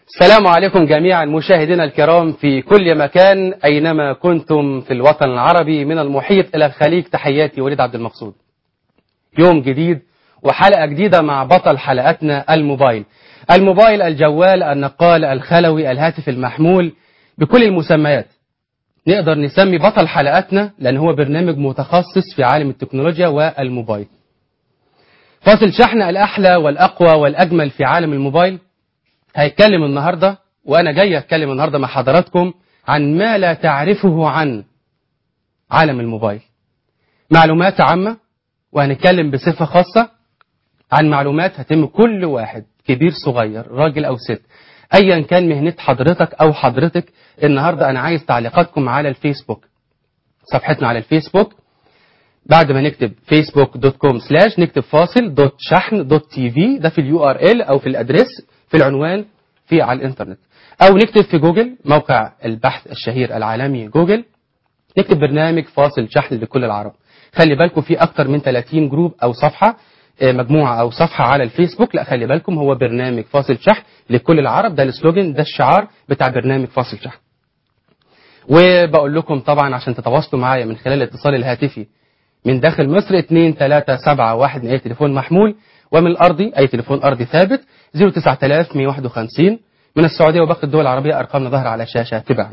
السلام عليكم جميعا مشاهدينا الكرام في كل مكان أينما كنتم في الوطن العربي من المحيط إلى الخليج تحياتي وليد عبد المقصود يوم جديد وحلقة جديدة مع بطل حلقتنا الموبايل الموبايل الجوال النقال الخلوي الهاتف المحمول بكل المسميات نقدر نسمي بطل حلقتنا لأن هو برنامج متخصص في عالم التكنولوجيا والموبايل فاصل شحن الأحلى والأقوى والأجمل في عالم الموبايل هيتكلم النهاردة وأنا جاي أتكلم النهاردة مع حضراتكم عن ما لا تعرفه عن عالم الموبايل معلومات عامة وهنتكلم بصفة خاصة عن معلومات هتم كل واحد كبير صغير راجل أو ست أيا كان مهنة حضرتك أو حضرتك النهاردة أنا عايز تعليقاتكم على الفيسبوك صفحتنا على الفيسبوك بعد ما نكتب فيسبوك دوت كوم سلاش نكتب فاصل دوت شحن دوت تي في ده في اليو ار ال او في الادريس في العنوان في على الانترنت او نكتب في جوجل موقع البحث الشهير العالمي جوجل نكتب برنامج فاصل شحن لكل العرب خلي بالكم في اكتر من 30 جروب او صفحه مجموعه او صفحه على الفيسبوك لا خلي بالكم هو برنامج فاصل شحن لكل العرب ده السلوجن ده الشعار بتاع برنامج فاصل شحن وبقول لكم طبعا عشان تتواصلوا معايا من خلال الاتصال الهاتفي من داخل مصر 2 3 7 1 من اي تليفون محمول ومن الارضي اي تليفون ارضي ثابت 09151 من السعوديه وباقي الدول العربيه ارقامنا ظاهره على الشاشه تبعا.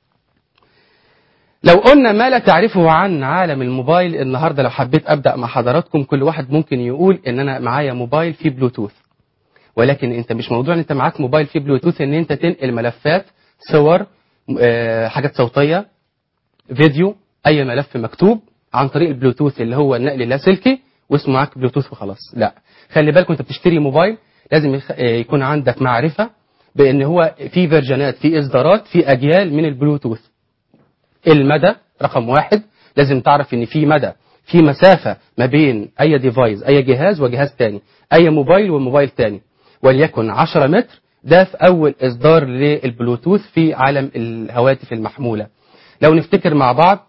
لو قلنا ما لا تعرفه عن عالم الموبايل النهارده لو حبيت ابدا مع حضراتكم كل واحد ممكن يقول ان انا معايا موبايل فيه بلوتوث ولكن انت مش موضوع ان انت معاك موبايل فيه بلوتوث ان انت تنقل ملفات صور آه، حاجات صوتيه فيديو اي ملف مكتوب عن طريق البلوتوث اللي هو النقل اللاسلكي واسمه معاك بلوتوث وخلاص لا خلي بالكم انت بتشتري موبايل لازم يخ- آه، يكون عندك معرفه بان هو في فيرجنات في اصدارات في اجيال من البلوتوث المدى رقم واحد لازم تعرف ان في مدى في مسافة ما بين اي ديفايس اي جهاز وجهاز تاني اي موبايل وموبايل تاني وليكن 10 متر ده في اول اصدار للبلوتوث في عالم الهواتف المحمولة لو نفتكر مع بعض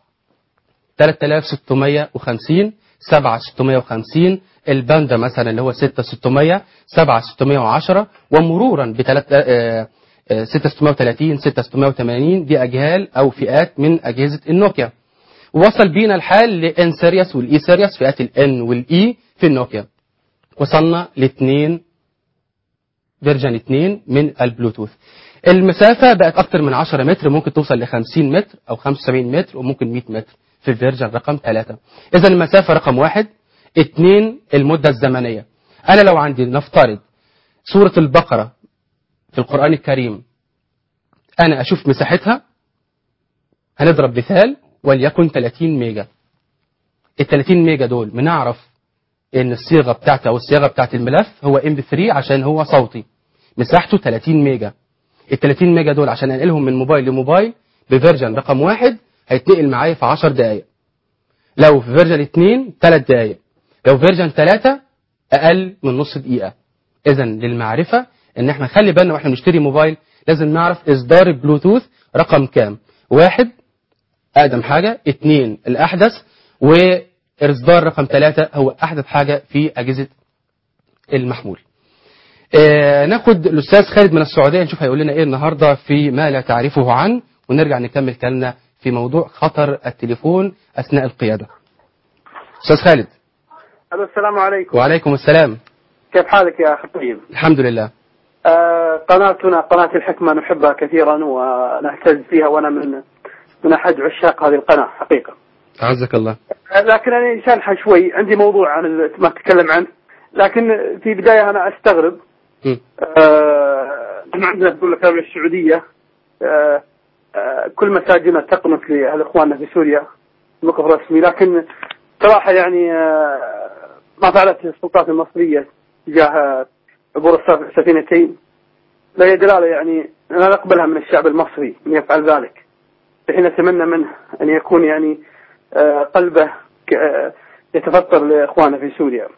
3650 7650 الباندا مثلا اللي هو 6600 7610 ومرورا ب 630 680 دي اجيال او فئات من اجهزه النوكيا ووصل بينا الحال لان سيريس والاي سيريس فئات الان والاي في النوكيا وصلنا لاثنين فيرجن 2 من البلوتوث المسافة بقت أكتر من 10 متر ممكن توصل ل 50 متر أو 75 متر وممكن 100 متر في الفيرجن رقم 3 إذا المسافة رقم واحد اثنين المدة الزمنية أنا لو عندي نفترض سورة البقرة في القرآن الكريم أنا أشوف مساحتها هنضرب مثال وليكن 30 ميجا ال 30 ميجا دول بنعرف ان الصيغه بتاعته او الصيغه بتاعت الملف هو ام 3 عشان هو صوتي مساحته 30 ميجا ال 30 ميجا دول عشان انقلهم من موبايل لموبايل بفيرجن رقم واحد هيتنقل معايا في 10 دقائق لو في فيرجن 2 3 دقائق لو فيرجن 3 اقل من نص دقيقه اذا للمعرفه ان احنا خلي بالنا واحنا بنشتري موبايل لازم نعرف اصدار البلوتوث رقم كام واحد اقدم حاجه اثنين الاحدث واصدار رقم ثلاثة هو احدث حاجه في اجهزه المحمول آه ناخد الاستاذ خالد من السعوديه نشوف هيقول لنا ايه النهارده في ما لا تعرفه عنه ونرجع نكمل كلامنا في موضوع خطر التليفون اثناء القياده استاذ خالد الو السلام عليكم وعليكم السلام كيف حالك يا اخي طيب؟ الحمد لله آه قناتنا قناة الحكمة نحبها كثيرا ونعتز فيها وانا من من احد عشاق هذه القناة حقيقة. عزك الله آه لكن انا شانحة شوي عندي موضوع عن ال- ما تتكلم عنه لكن في بداية انا استغرب م. آه احنا عندنا تقول لك الدولة السعودية آه آه كل مساجدنا تقنط لاخواننا في سوريا موقف رسمي لكن صراحة يعني آه ما فعلت السلطات المصرية تجاه عبور السف- السفينتين لا هي دلالة يعني لا نقبلها من الشعب المصري أن يفعل ذلك حين نتمنى منه أن يكون يعني آه، قلبه ك- آه، يتفطر لإخوانه في سوريا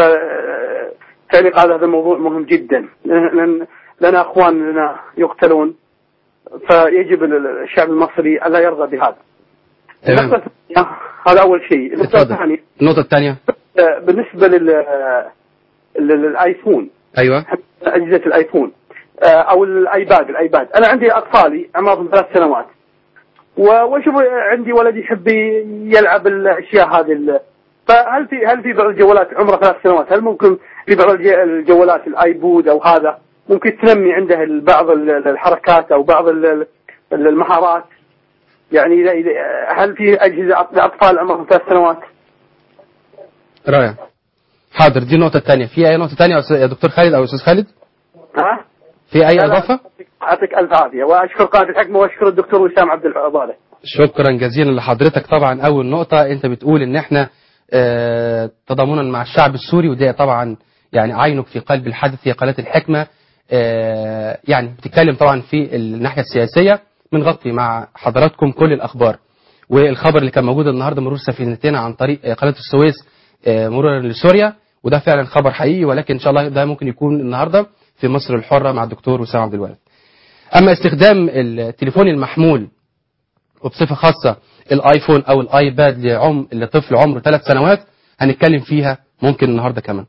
فتعليق على هذا الموضوع مهم جدا لأن لأن لنا أخوان لنا يقتلون فيجب ال- الشعب المصري ألا يرضى بهذا تمام النقطة الثانية هذا أول شيء النقطة اتفضل. الثانية النقطه الثانيه آه، بالنسبة لل لل- للآيفون ايوه أجهزة الآيفون آه، او الايباد الايباد انا عندي اطفالي عمرهم ثلاث سنوات و- واشوف عندي ولد يحب يلعب الاشياء هذه ال- فهل في هل في بعض الجوالات عمرها ثلاث سنوات هل ممكن في بعض الج- الجوالات الايبود او هذا ممكن تنمي عنده بعض ال- الحركات او بعض ال- ال- المهارات يعني إذا إذا هل في اجهزه لاطفال عمرهم ثلاث سنوات؟ رائع حاضر دي النقطة الثانية في أي نقطة ثانية يا أستاذ- يا دكتور خالد أو أستاذ خالد ها؟ في أي لا، لا، إضافة يعطيك الف عافيه واشكر قناه الحكمه واشكر الدكتور وسام عبد العضاله شكرا جزيلا لحضرتك طبعا أول نقطة أنت بتقول إن إحنا آه، تضامنا مع الشعب السوري وده طبعا يعني عينك في قلب الحدث هي قناة الحكمة آه، يعني بتتكلم طبعا في الناحية السياسية بنغطي مع حضراتكم كل الأخبار والخبر اللي كان موجود النهارده مرور سفينتين عن طريق آه، قناة السويس آه، مرورا لسوريا وده فعلا خبر حقيقي ولكن إن شاء الله ده ممكن يكون النهارده في مصر الحرة مع الدكتور وسام عبد الوهاب أما استخدام التليفون المحمول وبصفة خاصة الايفون او الايباد لعم لطفل عمره ثلاث سنوات هنتكلم فيها ممكن النهارده كمان.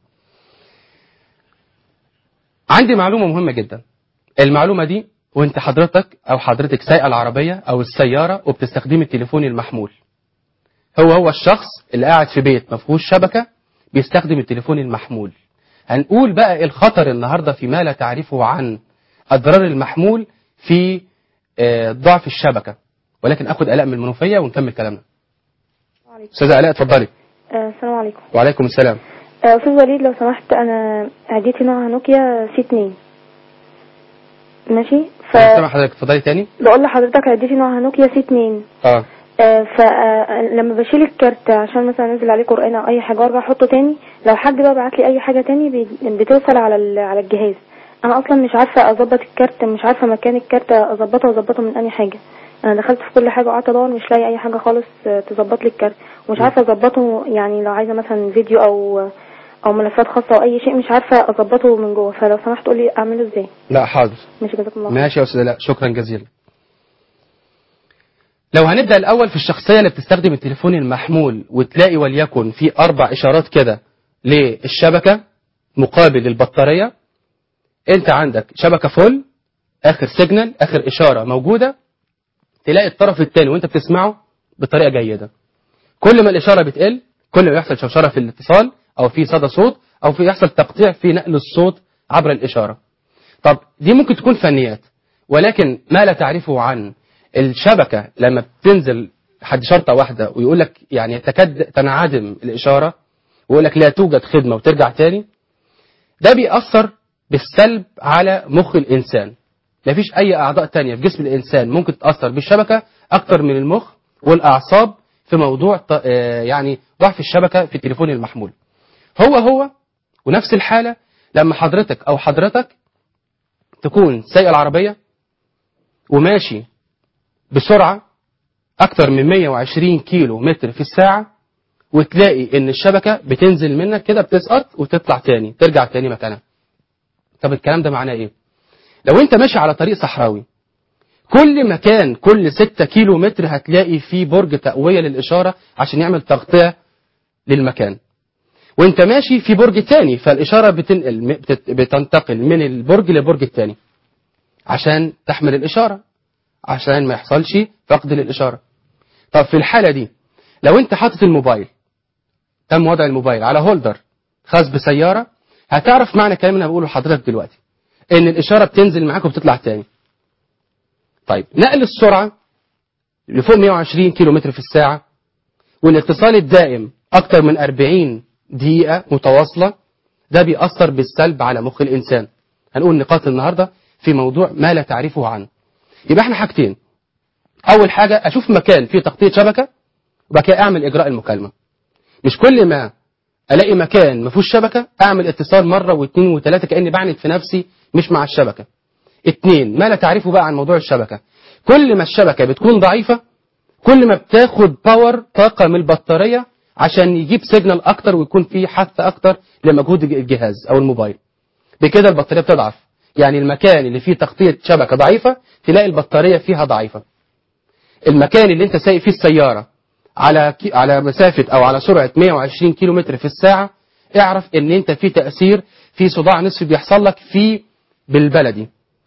عندي معلومة مهمة جدا. المعلومة دي وانت حضرتك او حضرتك سايقة العربية او السيارة وبتستخدمي التليفون المحمول. هو هو الشخص اللي قاعد في بيت ما فيهوش شبكة بيستخدم التليفون المحمول. هنقول بقى إيه الخطر النهارده فيما لا تعرفه عن اضرار المحمول في آه، ضعف الشبكة. ولكن اخد الاء من المنوفيه ونكمل كلامنا عليكم. استاذه الاء اتفضلي آه، السلام عليكم وعليكم السلام آه، استاذ وليد لو سمحت انا عديتي نوعها نوكيا سي 2 ماشي ف سامع حضرتك اتفضلي تاني بقول لحضرتك عديتي نوعها نوكيا سي 2 اه فلما بشيل الكارت عشان مثلا انزل عليه قران او اي حاجه وارجع احطه تاني لو حد بقى بعت لي اي حاجه تاني بي- بتوصل على ال- على الجهاز انا اصلا مش عارفه اظبط الكارت مش عارفه مكان الكارت اظبطه واظبطه من اي حاجه انا دخلت في كل حاجه وقعدت ادور مش لاقي اي حاجه خالص آه، تظبط لي الكارت ومش عارفه اظبطه يعني لو عايزه مثلا فيديو او او ملفات خاصه او اي شيء مش عارفه اظبطه من جوه فلو سمحت قولي اعمله ازاي لا حاضر ماشي جزاكم الله خير. ماشي يا استاذ الاء شكرا جزيلا لو هنبدا الاول في الشخصيه اللي بتستخدم التليفون المحمول وتلاقي وليكن في اربع اشارات كده للشبكه مقابل البطاريه انت عندك شبكه فل اخر سيجنال اخر اشاره موجوده تلاقي الطرف الثاني وانت بتسمعه بطريقه جيده كل ما الاشاره بتقل كل ما يحصل شوشره في الاتصال او في صدى صوت او في يحصل تقطيع في نقل الصوت عبر الاشاره طب دي ممكن تكون فنيات ولكن ما لا تعرفه عن الشبكه لما بتنزل حد شرطه واحده ويقول لك يعني تكاد تنعدم الاشاره ويقول لك لا توجد خدمه وترجع تاني ده بيأثر بالسلب على مخ الانسان مفيش اي اعضاء تانية في جسم الانسان ممكن تتاثر بالشبكه اكتر من المخ والاعصاب في موضوع ط- آه، يعني ضعف الشبكه في التليفون المحمول هو هو ونفس الحاله لما حضرتك او حضرتك تكون سايق العربيه وماشي بسرعه اكتر من 120 كيلو متر في الساعه وتلاقي ان الشبكه بتنزل منك كده بتسقط وتطلع تاني ترجع تاني مكانها طب الكلام ده معناه ايه لو انت ماشي على طريق صحراوي كل مكان كل 6 كيلو متر هتلاقي فيه برج تقوية للإشارة عشان يعمل تغطية للمكان وانت ماشي في برج تاني فالإشارة بتنقل م- بتت- بتنتقل من البرج للبرج التاني عشان تحمل الإشارة عشان ما يحصلش فقد للإشارة طب في الحالة دي لو انت حاطط الموبايل تم وضع الموبايل على هولدر خاص بسيارة هتعرف معنى الكلام اللي انا بقوله لحضرتك دلوقتي ان الاشاره بتنزل معاك وبتطلع تاني طيب نقل السرعه لفوق 120 كيلو متر في الساعه والاتصال الدائم اكتر من 40 دقيقه متواصله ده بيأثر بالسلب على مخ الانسان هنقول نقاط النهارده في موضوع ما لا تعرفه عنه يبقى احنا حاجتين اول حاجه اشوف مكان فيه تغطيه شبكه وبعد كده اعمل اجراء المكالمه مش كل ما الاقي مكان ما فيهوش شبكه اعمل اتصال مره واثنين وثلاثه كاني بعند في نفسي مش مع الشبكه اتنين ما لا تعرفه بقى عن موضوع الشبكه كل ما الشبكه بتكون ضعيفه كل ما بتاخد باور طاقه من البطاريه عشان يجيب سيجنال اكتر ويكون في حث اكتر لمجهود الجهاز او الموبايل بكده البطاريه بتضعف يعني المكان اللي فيه تغطيه شبكه ضعيفه تلاقي البطاريه فيها ضعيفه المكان اللي انت سايق فيه السياره على كي على مسافه او على سرعه 120 كيلو متر في الساعه اعرف ان انت في تاثير في صداع نصفي بيحصل لك في بالبلدي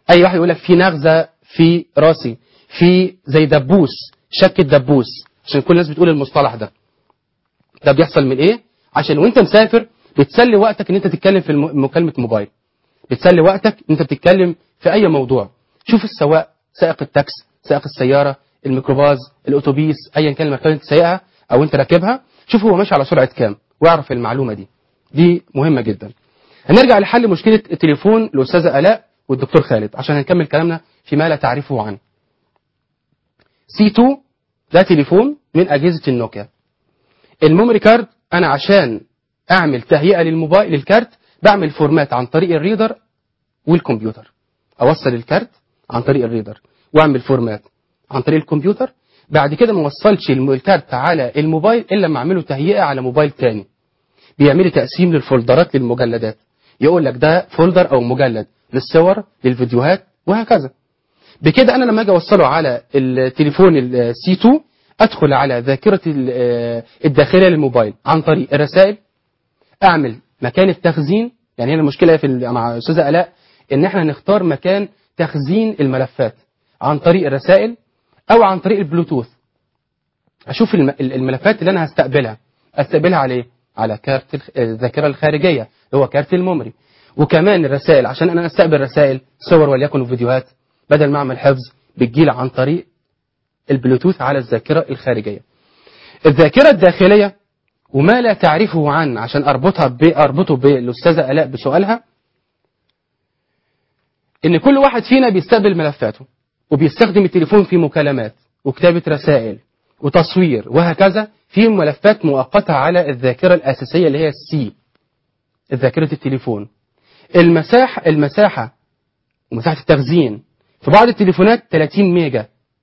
اي واحد يقول لك في نغزه في راسي في زي دبوس شك الدبوس عشان كل الناس بتقول المصطلح ده ده بيحصل من ايه عشان وانت مسافر بتسلي وقتك ان انت تتكلم في الم- مكالمه موبايل بتسلي وقتك ان انت بتتكلم في اي موضوع شوف السواق سائق التاكس سائق السياره الميكروباص الاتوبيس ايا كان المكان اللي انت سايقها او انت راكبها شوف هو ماشي على سرعه كام واعرف المعلومه دي دي مهمه جدا هنرجع لحل مشكله التليفون الاستاذه الاء والدكتور خالد عشان هنكمل كلامنا فيما لا تعرفه عنه سي 2 ده تليفون من اجهزه النوكيا الميموري كارد انا عشان اعمل تهيئه للموبايل للكارت بعمل فورمات عن طريق الريدر والكمبيوتر اوصل الكارت عن طريق الريدر واعمل فورمات عن طريق الكمبيوتر بعد كده ما اوصلش الم- الكارت على الموبايل الا لما اعمله تهيئه على موبايل تاني بيعمل لي تقسيم للفولدرات للمجلدات يقول لك ده فولدر او مجلد للصور للفيديوهات وهكذا بكده انا لما اجي اوصله على التليفون السي 2 ادخل على ذاكره ال- آه، الداخليه للموبايل عن طريق الرسائل اعمل مكان التخزين يعني هنا المشكله في ال- مع استاذه الاء ان احنا نختار مكان تخزين الملفات عن طريق الرسائل او عن طريق البلوتوث اشوف الم- ال- الملفات اللي انا هستقبلها استقبلها على ايه على كارت الخ- الذاكره الخارجيه اللي هو كارت الميموري وكمان الرسائل عشان انا استقبل رسائل صور وليكن فيديوهات بدل ما اعمل حفظ بتجيلي عن طريق البلوتوث على الذاكره الخارجيه الذاكره الداخليه وما لا تعرفه عن عشان اربطها ب اربطه بالاستاذه الاء بسؤالها ان كل واحد فينا بيستقبل ملفاته وبيستخدم التليفون في مكالمات وكتابه رسائل وتصوير وهكذا في ملفات مؤقته على الذاكره الاساسيه اللي هي السي ذاكره التليفون المساحه المساحه ومساحه التخزين في بعض التليفونات 30 ميجا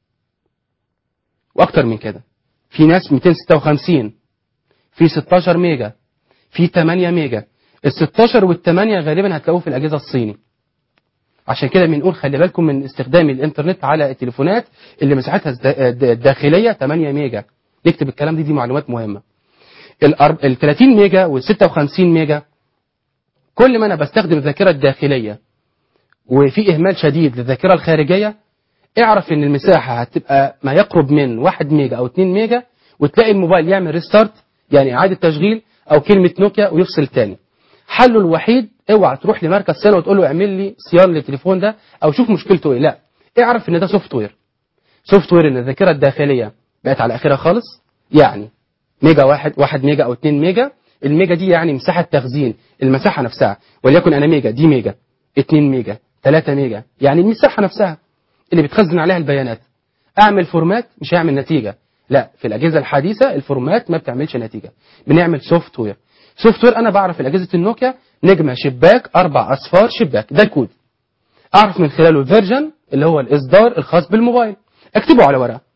واكتر من كده في ناس 256 في 16 ميجا في 8 ميجا ال 16 وال 8 غالبا هتلاقوه في الاجهزه الصيني عشان كده بنقول خلي بالكم من استخدام الانترنت على التليفونات اللي مساحتها الد- الداخليه 8 ميجا نكتب الكلام دي دي معلومات مهمه ال 30 ميجا وال 56 ميجا كل ما انا بستخدم الذاكره الداخليه وفي اهمال شديد للذاكره الخارجيه اعرف ان المساحه هتبقى ما يقرب من 1 ميجا او 2 ميجا وتلاقي الموبايل يعمل ريستارت يعني اعاده تشغيل او كلمه نوكيا ويفصل تاني حله الوحيد اوعى تروح لمركز صيانه وتقول له اعمل لي صيانه للتليفون ده او شوف مشكلته ايه لا اعرف ان ده سوفت وير سوفت وير ان الذاكره الداخليه بقت على اخرها خالص يعني ميجا واحد واحد ميجا او 2 ميجا الميجا دي يعني مساحه تخزين المساحه نفسها وليكن انا ميجا دي ميجا 2 ميجا 3 ميجا يعني المساحه نفسها اللي بتخزن عليها البيانات اعمل فورمات مش هيعمل نتيجه لا في الاجهزه الحديثه الفورمات ما بتعملش نتيجه بنعمل سوفت وير سوفت وير انا بعرف في اجهزه النوكيا نجمه شباك اربع اصفار شباك ده الكود اعرف من خلاله الفيرجن اللي هو الاصدار الخاص بالموبايل اكتبه على ورقه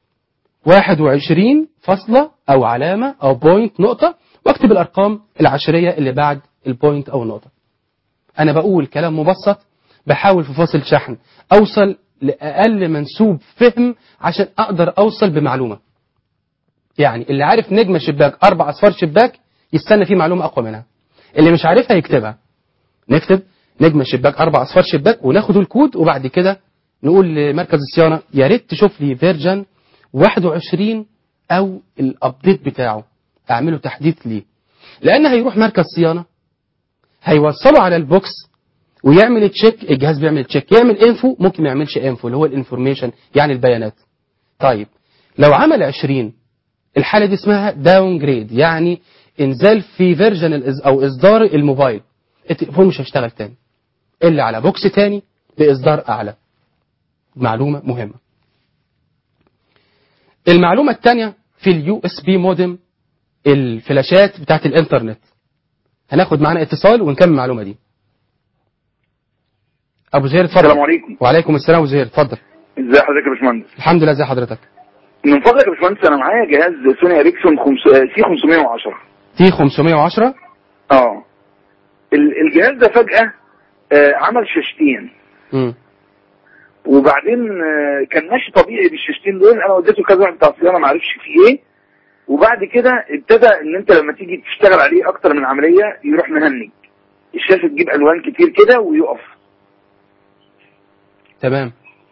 21 فاصلة او علامه او بوينت نقطه واكتب الارقام العشريه اللي بعد البوينت او النقطه انا بقول كلام مبسط بحاول في فاصل شحن اوصل لاقل منسوب فهم عشان اقدر اوصل بمعلومه يعني اللي عارف نجمه شباك اربع اصفار شباك يستنى فيه معلومه اقوى منها اللي مش عارفها يكتبها نكتب نجمه شباك اربع اصفار شباك وناخد الكود وبعد كده نقول لمركز الصيانه يا ريت تشوف لي فيرجن 21 او الابديت بتاعه اعمله تحديث ليه لان هيروح مركز صيانه هيوصله على البوكس ويعمل تشيك الجهاز بيعمل تشيك يعمل انفو ممكن ما يعملش انفو اللي هو الانفورميشن يعني البيانات طيب لو عمل 20 الحاله دي اسمها داون جريد يعني انزال في فيرجن الإز- او اصدار الموبايل التليفون مش هيشتغل تاني الا على بوكس تاني باصدار اعلى معلومه مهمه المعلومه الثانيه في اليو اس بي مودم الفلاشات بتاعت الانترنت هناخد معانا اتصال ونكمل المعلومه دي ابو زهير اتفضل السلام عليكم وعليكم السلام ابو زهير اتفضل ازي حضرتك يا باشمهندس الحمد لله ازي حضرتك من فضلك يا باشمهندس انا معايا جهاز سوني اريكسون خمس... سي 510 تي 510 اه ال- الجهاز ده فجأة آه، عمل شاشتين امم وبعدين آه، كان ماشي طبيعي بالشاشتين دول انا وديته كذا واحد بتاع صيانه ما عرفش فيه ايه وبعد كده ابتدى ان انت لما تيجي تشتغل عليه اكتر من عمليه يروح مهنج الشاشه تجيب الوان كتير كده ويقف تمام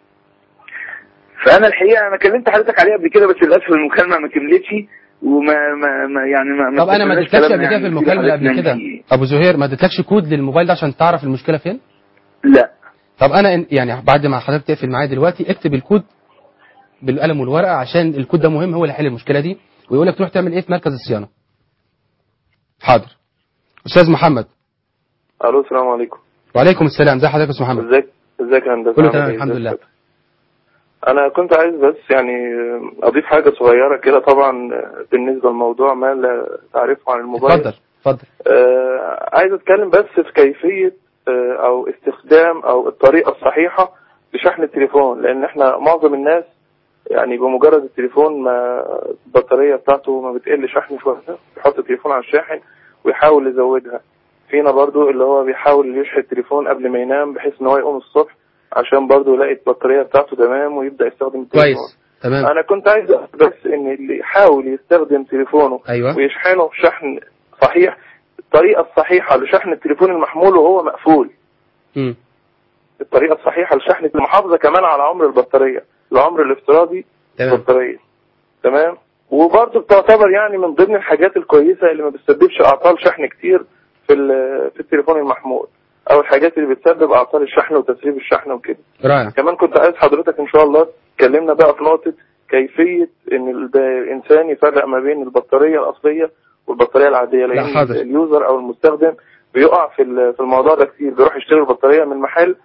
فانا الحقيقه انا كلمت حضرتك عليها قبل كده بس للاسف المكالمه ما كملتش وما ما, ما يعني ما ما طب انا ما كملناش اديتلكش كلامنا قبل كده في يعني المكالمه اللي قبل حضرتك كده نمشي. ابو زهير ما اديتلكش كود للموبايل ده عشان تعرف المشكله فين لا طب انا إن- يعني بعد ما حضرتك تقفل معايا دلوقتي اكتب الكود بالقلم والورقه عشان الكود ده مهم هو اللي هيحل المشكله دي ويقول لك تروح تعمل ايه في مركز الصيانه حاضر استاذ محمد الو السلام عليكم وعليكم السلام ازي حضرتك يا استاذ محمد ازيك ازيك يا هندسه كله عامل تمام ايه؟ الحمد ازيك لله. حضرتك؟ انا كنت عايز بس يعني اضيف حاجه صغيره كده طبعا بالنسبه لموضوع ما لا تعرفه عن الموبايل اتفضل اتفضل آه عايز اتكلم بس في كيفيه آه او استخدام او الطريقه الصحيحه لشحن التليفون لان احنا معظم الناس يعني بمجرد التليفون ما البطاريه بتاعته ما بتقل شحن شويه يحط التليفون على الشاحن ويحاول يزودها فينا برضو اللي هو بيحاول يشحن التليفون قبل ما ينام بحيث ان هو يقوم الصبح عشان برضو يلاقي البطاريه بتاعته تمام ويبدا يستخدم التليفون كويس تمام انا كنت عايز أقول بس ان اللي يحاول يستخدم تليفونه ايوه ويشحنه شحن صحيح الطريقه الصحيحه لشحن التليفون المحمول وهو مقفول امم الطريقه الصحيحه لشحن المحافظه كمان على عمر البطاريه العمر الافتراضي تمام البطاريه تمام وبرضه بتعتبر يعني من ضمن الحاجات الكويسه اللي ما بتسببش اعطال شحن كتير في ال- في التليفون المحمول او الحاجات اللي بتسبب اعطال الشحن وتسريب الشحن وكده رائع كمان كنت عايز حضرتك ان شاء الله تكلمنا بقى في نقطه كيفيه ان ال- الانسان يفرق ما بين البطاريه الاصليه والبطاريه العاديه لان حاضر. اليوزر او المستخدم بيقع في ال- في الموضوع ده كتير بيروح يشتري البطاريه من محل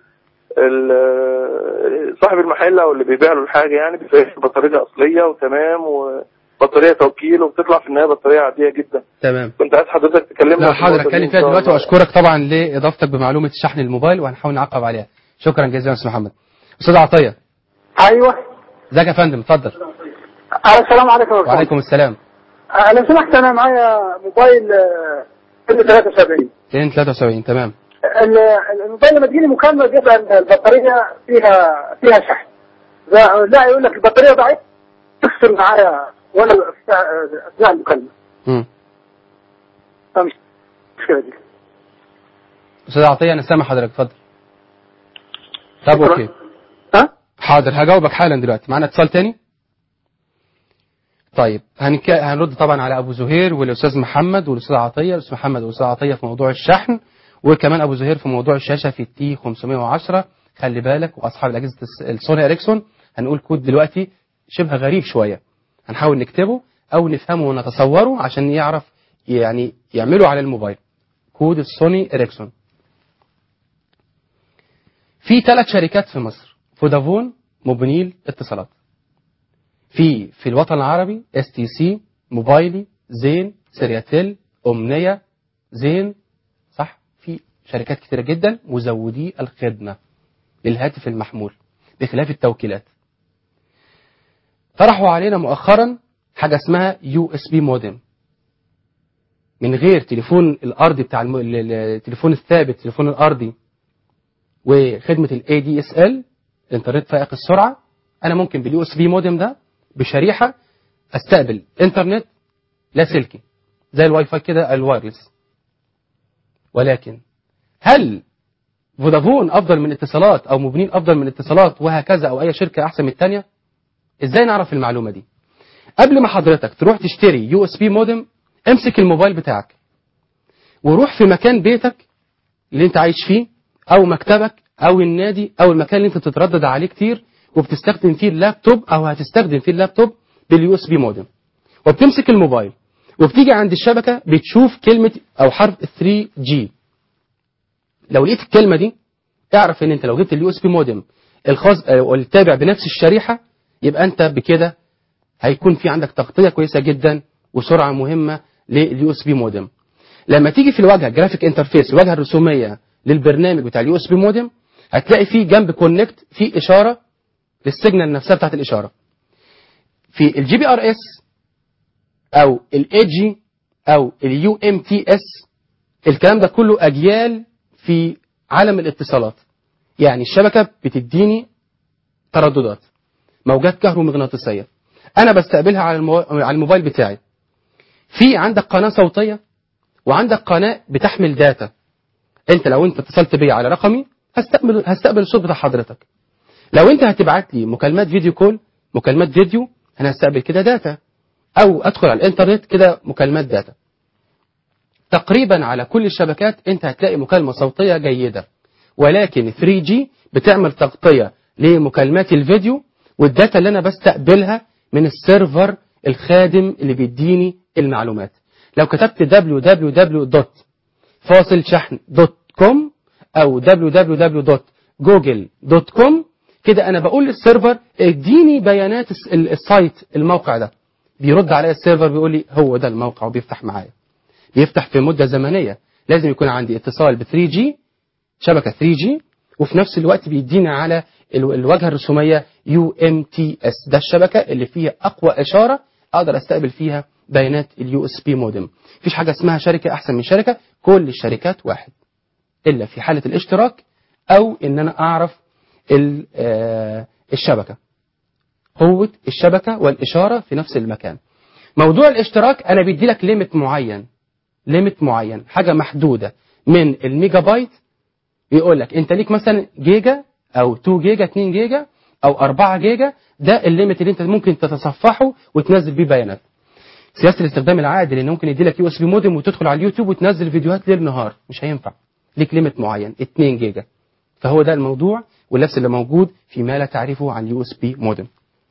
ال- صاحب المحل او اللي بيبيع له الحاجه يعني بيفرق البطاريه اصليه وتمام وبطاريه توكيل وبتطلع في النهايه بطاريه عاديه جدا تمام كنت عايز حضرتك تكلمنا لا في حاضر النقطة دي اتكلم إن فيها شاء دلوقتي الله. واشكرك طبعا لاضافتك بمعلومه شحن الموبايل وهنحاول نعقب عليها شكرا جزيلا يا استاذ محمد استاذ عطيه ايوه ازيك يا فندم اتفضل السلام عليكم ورحمة الله. وعليكم السلام آه، لو سمحت انا معايا موبايل آه، ال 73 2 73 تمام ال- الموبايل لما تجيني مكالمه بيبقى البطاريه فيها فيها شحن لا لا يقول لك البطاريه ضعيف تفصل معايا وانا في- اثناء المكالمه امم فمش المشكله دي استاذ عطيه انا سامع حضرتك اتفضل طب شكراً. اوكي ها حاضر هجاوبك حالا دلوقتي معانا اتصال تاني طيب هنك... هنرد طبعا على ابو زهير والاستاذ محمد والاستاذ عطيه الاستاذ محمد والاستاذ عطيه في موضوع الشحن وكمان ابو زهير في موضوع الشاشه في التي 510 خلي بالك واصحاب الاجهزه الس- السوني اريكسون هنقول كود دلوقتي شبه غريب شويه هنحاول نكتبه او نفهمه ونتصوره عشان يعرف يعني يعمله على الموبايل كود السوني اريكسون في ثلاث شركات في مصر فودافون موبينيل اتصالات في في الوطن العربي اس تي سي موبايلي زين سرياتيل امنيه زين صح في شركات كتيره جدا مزودي الخدمه للهاتف المحمول بخلاف التوكيلات طرحوا علينا مؤخرا حاجه اسمها يو اس بي مودم من غير تليفون الارضي بتاع الم... ال- ال- التليفون الثابت التليفون الارضي وخدمه الاي دي اس ال انترنت فائق السرعه انا ممكن باليو اس بي مودم ده بشريحه استقبل انترنت لاسلكي زي الواي فاي كده الوايرلس ولكن هل فودافون افضل من اتصالات او موبينيل افضل من اتصالات وهكذا او اي شركه احسن من الثانيه ازاي نعرف المعلومه دي قبل ما حضرتك تروح تشتري يو اس بي مودم امسك الموبايل بتاعك وروح في مكان بيتك اللي انت عايش فيه او مكتبك او النادي او المكان اللي انت بتتردد عليه كتير وبتستخدم فيه اللابتوب او هتستخدم فيه اللابتوب باليو اس بي مودم وبتمسك الموبايل وبتيجي عند الشبكه بتشوف كلمه او حرف 3 جي لو لقيت الكلمه دي اعرف ان انت لو جبت اليو اس بي مودم الخاص او التابع بنفس الشريحه يبقى انت بكده هيكون في عندك تغطيه كويسه جدا وسرعه مهمه لليو اس بي مودم لما تيجي في الواجهه جرافيك انترفيس الواجهه الرسوميه للبرنامج بتاع اليو اس بي مودم هتلاقي فيه جنب كونكت في اشاره للسيجنال نفسها بتاعت الاشاره في الجي بي ار اس او الاي جي او اليو ام تي اس الكلام ده كله اجيال في عالم الاتصالات يعني الشبكه بتديني ترددات موجات كهرومغناطيسيه انا بستقبلها على المو... على الموبايل بتاعي في عندك قناه صوتيه وعندك قناه بتحمل داتا انت لو انت اتصلت بيا على رقمي هستقبل هستقبل الصوت بتاع حضرتك لو انت هتبعت لي مكالمات فيديو كول مكالمات فيديو انا هستقبل كده داتا او ادخل على الانترنت كده مكالمات داتا تقريبا على كل الشبكات انت هتلاقي مكالمة صوتية جيدة ولكن 3G بتعمل تغطية لمكالمات الفيديو والداتا اللي انا بستقبلها من السيرفر الخادم اللي بيديني المعلومات لو كتبت www.فاصلشحن.com او www.google.com كده انا بقول للسيرفر اديني بيانات الس- ال- السايت الموقع ده بيرد عليا السيرفر بيقول لي هو ده الموقع وبيفتح معايا بيفتح في مدة زمنية لازم يكون عندي اتصال ب 3G شبكة 3G وفي نفس الوقت بيدينا على ال- الواجهة الرسومية UMTS ده الشبكة اللي فيها أقوى إشارة أقدر أستقبل فيها بيانات اليو اس بي مودم مفيش حاجة اسمها شركة أحسن من شركة كل الشركات واحد إلا في حالة الاشتراك أو إن أنا أعرف ال- آه، الشبكة قوة الشبكة والإشارة في نفس المكان موضوع الاشتراك أنا بيدي لك ليميت معين ليميت معين حاجة محدودة من الميجا بايت يقول لك انت ليك مثلا جيجا او 2 جيجا 2 جيجا او 4 جيجا ده الليميت اللي انت ممكن تتصفحه وتنزل بيه بيانات سياسه الاستخدام العادل ان ممكن يدي لك يو اس بي مودم وتدخل على اليوتيوب وتنزل فيديوهات ليل نهار مش هينفع ليك ليميت معين 2 جيجا فهو ده الموضوع واللبس اللي موجود فيما لا تعرفه عن يو اس بي مودم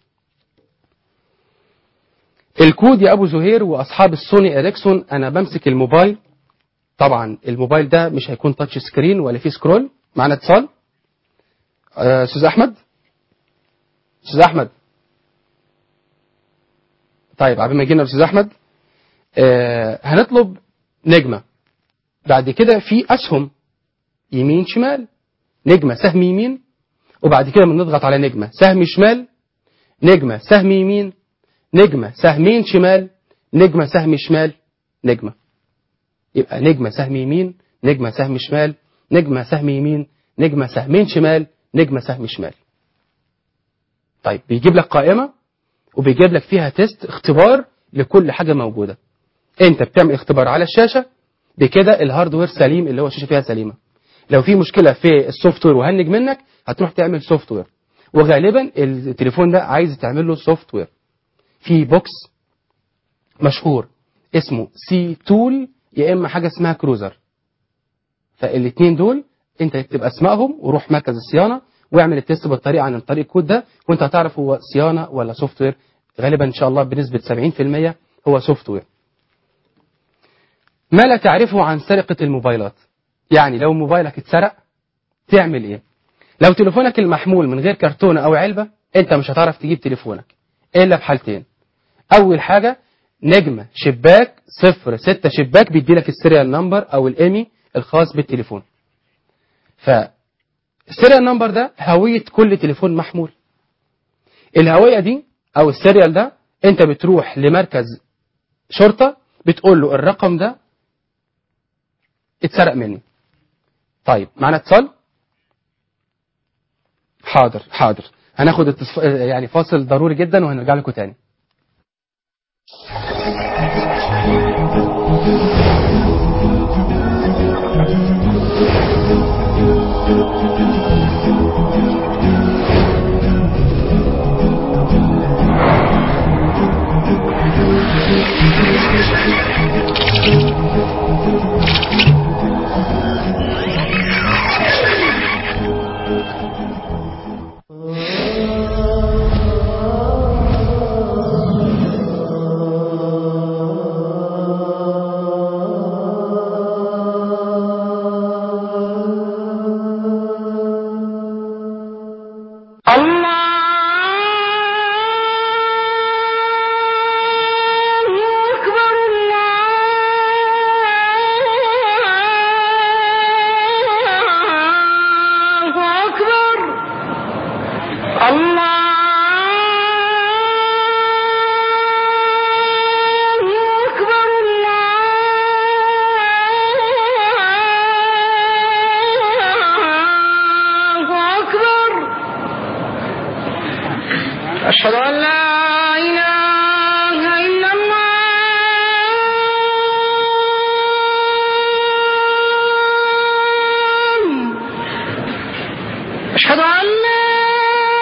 الكود يا ابو زهير واصحاب السوني اريكسون انا بمسك الموبايل طبعا الموبايل ده مش هيكون تاتش سكرين ولا فيه سكرول معنا اتصال آه، استاذ احمد استاذ احمد طيب قبل ما يجينا استاذ احمد آه، هنطلب نجمه بعد كده في اسهم يمين شمال نجمه سهم يمين وبعد كده بنضغط على نجمه سهم شمال نجمه سهم يمين نجمه سهمين شمال نجمه سهم شمال نجمه يبقى نجمة سهم يمين نجمة سهم شمال نجمة سهم يمين نجمة سهمين شمال نجمة سهم شمال طيب بيجيب لك قائمة وبيجيب لك فيها تيست اختبار لكل حاجة موجودة انت بتعمل اختبار على الشاشة بكده الهاردوير سليم اللي هو الشاشة فيها سليمة لو في مشكلة في السوفت وير وهنج منك هتروح تعمل سوفت وير وغالبا التليفون ده عايز تعمل له سوفت وير في بوكس مشهور اسمه سي تول يا اما حاجه اسمها كروزر فالاثنين دول انت اكتب اسمائهم وروح مركز الصيانه واعمل التيست بالطريقه عن طريق الكود ده وانت هتعرف هو صيانه ولا سوفت وير غالبا ان شاء الله بنسبه 70% هو سوفت وير ما لا تعرفه عن سرقه الموبايلات يعني لو موبايلك اتسرق تعمل ايه لو تليفونك المحمول من غير كرتونه او علبه انت مش هتعرف تجيب تليفونك الا في حالتين اول حاجه نجمة شباك صفر ستة شباك بيدي لك السيريال نمبر او الايمي الخاص بالتليفون فالسيريال نمبر ده هوية كل تليفون محمول الهوية دي او السيريال ده انت بتروح لمركز شرطة بتقول له الرقم ده اتسرق مني طيب معنا اتصال حاضر حاضر هناخد اتصف... يعني فاصل ضروري جدا وهنرجع لكم تاني أشهد أن لا إله إلا الله أشهد أن لا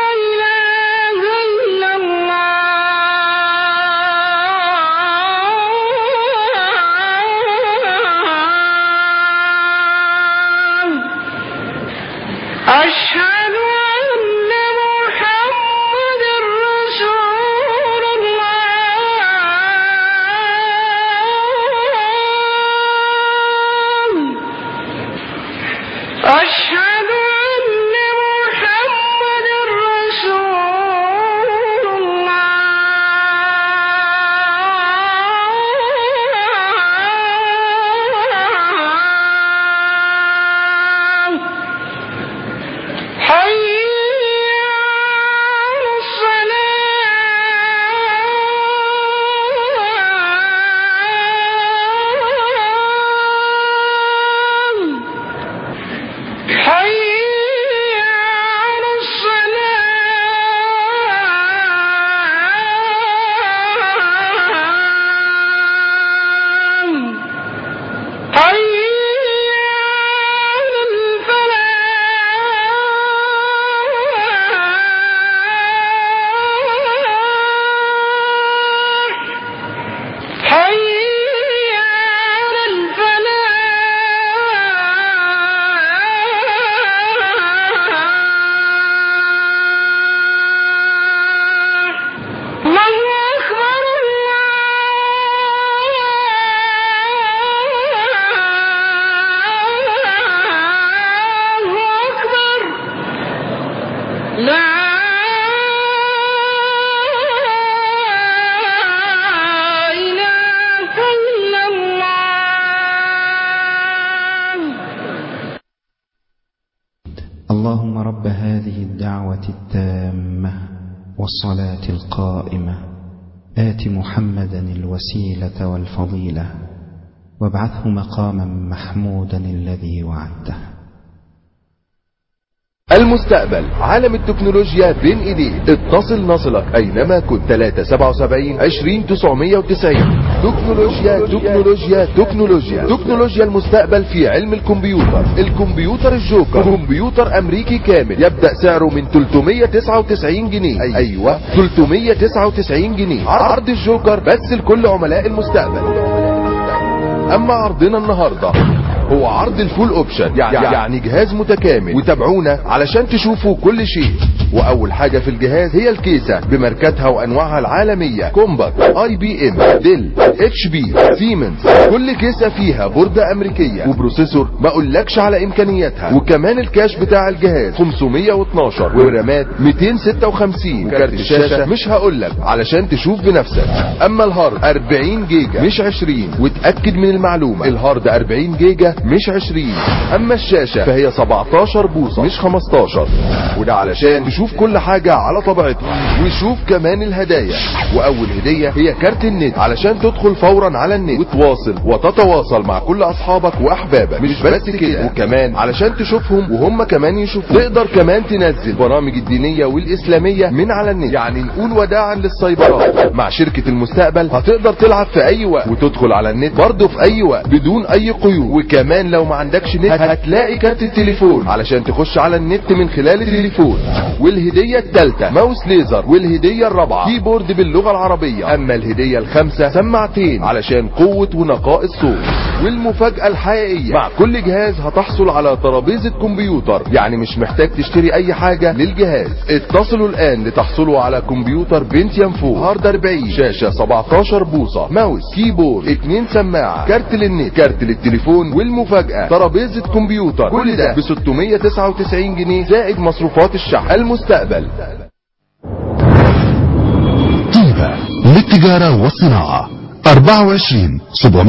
الدعوة التامة والصلاة القائمة آت محمدا الوسيلة والفضيلة وابعثه مقاما محمودا الذي وعدته المستقبل عالم التكنولوجيا بين ايديك اتصل نصلك اينما كنت 377 20 990 تكنولوجيا تكنولوجيا تكنولوجيا تكنولوجيا المستقبل في علم الكمبيوتر الكمبيوتر الجوكر كمبيوتر امريكي كامل يبدأ سعره من 399 جنيه أي ايوه 399 جنيه عرض الجوكر بس لكل عملاء المستقبل اما عرضنا النهاردة هو عرض الفول اوبشن يعني, يعني جهاز متكامل وتابعونا علشان تشوفوا كل شيء واول حاجة في الجهاز هي الكيسة بماركاتها وانواعها العالمية كومبات اي بي ام ديل اتش بي سيمنز كل كيسة فيها بوردة امريكية وبروسيسور ما اقولكش على امكانياتها وكمان الكاش بتاع الجهاز 512 والرامات 256 كارت الشاشة مش هقولك علشان تشوف بنفسك اما الهارد 40 جيجا مش 20 وتأكد من المعلومة الهارد 40 جيجا مش 20 اما الشاشة فهي 17 بوصة مش 15 وده علشان تشوف كل حاجة على طبيعتها وشوف كمان الهدايا واول هدية هي كارت النت علشان تدخل فورا على النت وتواصل وتتواصل مع كل اصحابك واحبابك مش بس كده وكمان علشان تشوفهم وهم كمان يشوفوا تقدر كمان تنزل برامج الدينية والاسلامية من على النت يعني نقول وداعا للسايبرات مع شركة المستقبل هتقدر تلعب في اي وقت وتدخل على النت برضه في اي وقت بدون اي قيود وكمان لو ما عندكش نت هتلاقي كارت التليفون علشان تخش على النت من خلال التليفون والهدية الثالثة ماوس ليزر والهدية الرابعة كيبورد باللغة العربية اما الهدية الخامسة سماعتين علشان قوة ونقاء الصوت والمفاجأة الحقيقية مع كل جهاز هتحصل على ترابيزة كمبيوتر يعني مش محتاج تشتري اي حاجة للجهاز اتصلوا الان لتحصلوا على كمبيوتر بنتيوم 4 هارد 40 شاشة 17 بوصة ماوس كيبورد اتنين سماعة كارت للنت كارت للتليفون والمفاجأة ترابيزة كمبيوتر كل ده ب 699 جنيه زائد مصروفات الشحن المستقبل طيبة للتجارة والصناعة 24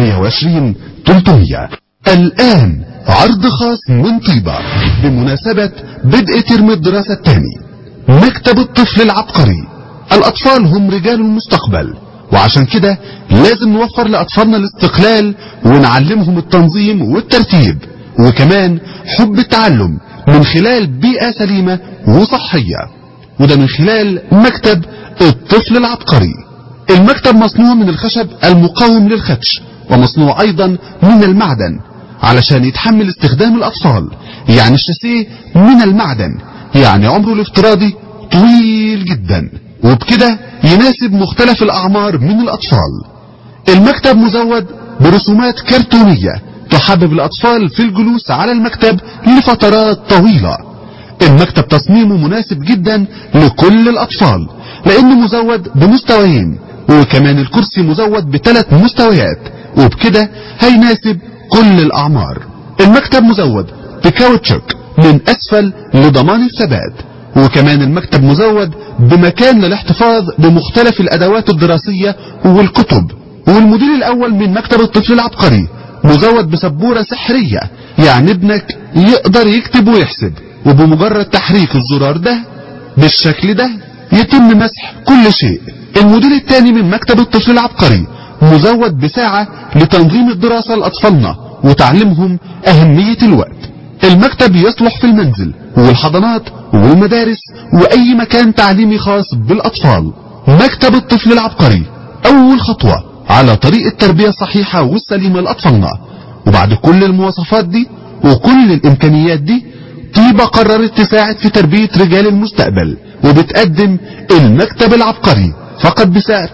720 300 الآن عرض خاص من طيبة بمناسبة بدء ترم الدراسة الثاني مكتب الطفل العبقري الأطفال هم رجال المستقبل وعشان كده لازم نوفر لأطفالنا الاستقلال ونعلمهم التنظيم والترتيب وكمان حب التعلم من خلال بيئة سليمة وصحية وده من خلال مكتب الطفل العبقري المكتب مصنوع من الخشب المقاوم للخدش ومصنوع ايضا من المعدن علشان يتحمل استخدام الاطفال يعني الشاسيه من المعدن يعني عمره الافتراضي طويل جدا وبكده يناسب مختلف الاعمار من الاطفال المكتب مزود برسومات كرتونية تحبب الاطفال في الجلوس على المكتب لفترات طويلة المكتب تصميمه مناسب جدا لكل الاطفال لانه مزود بمستويين وكمان الكرسي مزود بثلاث مستويات وبكده هيناسب كل الاعمار المكتب مزود بكاوتشوك من اسفل لضمان الثبات وكمان المكتب مزود بمكان للاحتفاظ بمختلف الادوات الدراسية والكتب والمدير الاول من مكتب الطفل العبقري مزود بسبورة سحرية يعني ابنك يقدر يكتب ويحسب وبمجرد تحريك الزرار ده بالشكل ده يتم مسح كل شيء المدير الثاني من مكتب الطفل العبقري مزود بساعة لتنظيم الدراسة لأطفالنا وتعليمهم أهمية الوقت المكتب يصلح في المنزل والحضانات والمدارس وأي مكان تعليمي خاص بالأطفال مكتب الطفل العبقري أول خطوة على طريق التربية الصحيحة والسليمة لأطفالنا وبعد كل المواصفات دي وكل الإمكانيات دي طيبة قررت تساعد في تربية رجال المستقبل وبتقدم المكتب العبقري فقط بسعر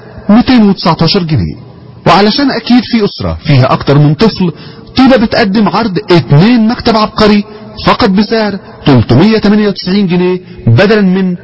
219 جنيه وعلشان اكيد في اسرة فيها اكتر من طفل طيبة بتقدم عرض اتنين مكتب عبقري فقط بسعر 398 جنيه بدلا من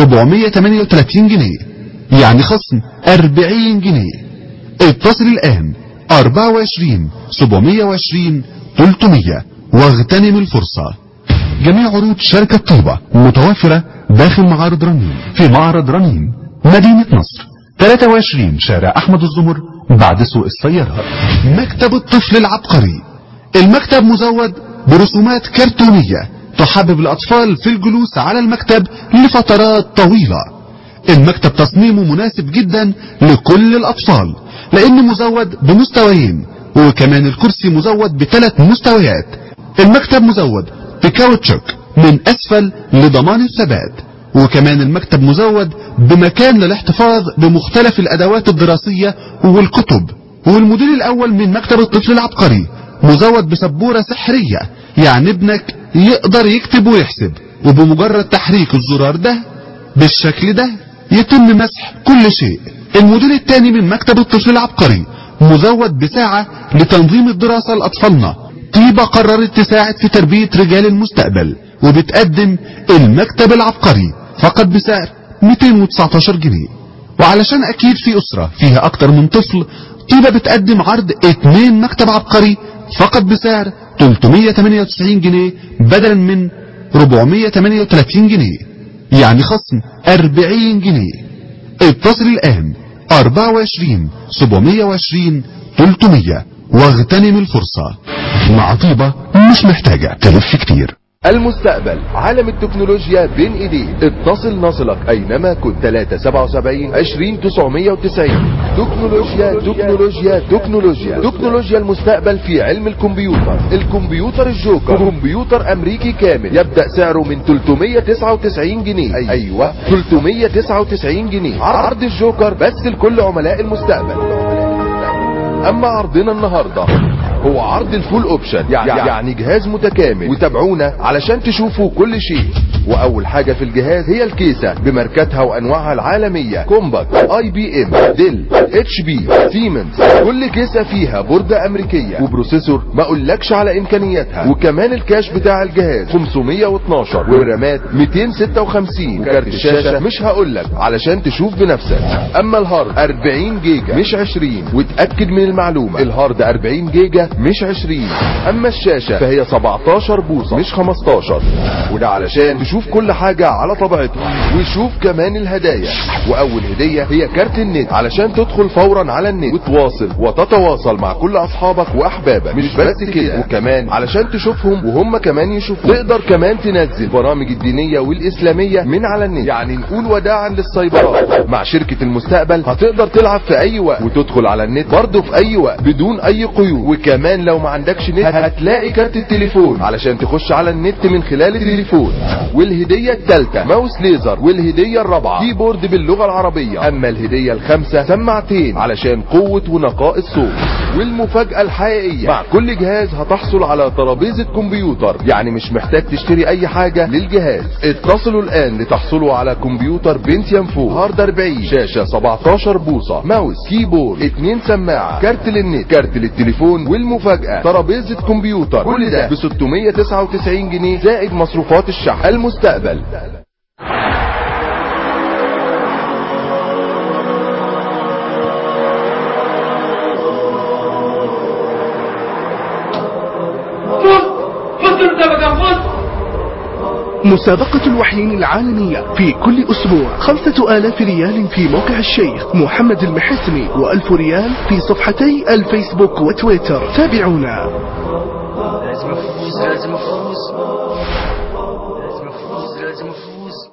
438 جنيه يعني خصم 40 جنيه اتصل الان 24 720 300 واغتنم الفرصة جميع عروض شركة طيبة متوفرة داخل معارض رنين في معرض رنين مدينة نصر 23 شارع أحمد الزمر بعد سوق السيارات مكتب الطفل العبقري المكتب مزود برسومات كرتونية تحبب الأطفال في الجلوس على المكتب لفترات طويلة المكتب تصميمه مناسب جدا لكل الأطفال لأنه مزود بمستويين وكمان الكرسي مزود بثلاث مستويات المكتب مزود بكاوتشوك من أسفل لضمان الثبات وكمان المكتب مزود بمكان للاحتفاظ بمختلف الأدوات الدراسية والكتب والموديل الأول من مكتب الطفل العبقري مزود بسبورة سحرية يعني ابنك يقدر يكتب ويحسب وبمجرد تحريك الزرار ده بالشكل ده يتم مسح كل شيء الموديل الثاني من مكتب الطفل العبقري مزود بساعة لتنظيم الدراسة لأطفالنا طيبة قررت تساعد في تربية رجال المستقبل وبتقدم المكتب العبقري فقط بسعر 219 جنيه وعلشان أكيد في أسرة فيها أكتر من طفل طيبة بتقدم عرض اتنين مكتب عبقري فقط بسعر 398 جنيه بدلا من 438 جنيه يعني خصم 40 جنيه اتصل الآن 24 720 300 واغتنم الفرصة مع طيبة مش محتاجة تلف كتير المستقبل عالم التكنولوجيا بين ايديك اتصل نصلك اينما كنت 377 20 990 تكنولوجيا تكنولوجيا تكنولوجيا تكنولوجيا المستقبل في علم الكمبيوتر الكمبيوتر الجوكر كمبيوتر امريكي كامل يبدأ سعره من 399 جنيه أي ايوه 399 جنيه عرض الجوكر بس لكل عملاء المستقبل اما عرضنا النهاردة هو عرض الفول اوبشن يعني, يعني جهاز متكامل وتابعونا علشان تشوفوا كل شيء واول حاجة في الجهاز هي الكيسة بماركاتها وانواعها العالمية كومباك اي بي ام ديل اتش بي سيمنز كل كيسة فيها بوردة امريكية وبروسيسور ما اقولكش على امكانياتها وكمان الكاش بتاع الجهاز 512 والرامات 256 وكارت الشاشة مش هقولك علشان تشوف بنفسك اما الهارد 40 جيجا مش 20 وتأكد من المعلومة الهارد 40 جيجا مش 20 اما الشاشة فهي 17 بوصة مش 15 وده علشان تشوف كل حاجة على طبيعتها وشوف كمان الهدايا واول هدية هي كارت النت علشان تدخل فورا على النت وتواصل وتتواصل مع كل اصحابك واحبابك مش بس كده وكمان علشان تشوفهم وهم كمان يشوفوك تقدر كمان تنزل برامج الدينية والاسلامية من على النت يعني نقول وداعا للسايبرات مع شركة المستقبل هتقدر تلعب في اي وقت وتدخل على النت برضه في اي وقت بدون اي قيود وكمان لو ما عندكش نت هتلاقي كارت التليفون علشان تخش على النت من خلال التليفون والهدية الثالثة ماوس ليزر والهدية الرابعة كيبورد باللغة العربية اما الهدية الخامسة سماعتين علشان قوة ونقاء الصوت والمفاجأة الحقيقية مع كل جهاز هتحصل على ترابيزة كمبيوتر يعني مش محتاج تشتري اي حاجة للجهاز اتصلوا الان لتحصلوا على كمبيوتر بنتيوم 4 هارد 40 شاشة 17 بوصة ماوس كيبورد اتنين سماعة كارت للنت كارت للتليفون والمفاجأة ترابيزة كمبيوتر كل ده ب 699 جنيه زائد مصروفات الشحن المستقبل مسابقة الوحيين العالمية في كل أسبوع خمسة آلاف ريال في موقع الشيخ محمد المحسمي وألف ريال في صفحتي الفيسبوك وتويتر تابعونا لازم افوز لازم افوز لازم افوز لازم افوز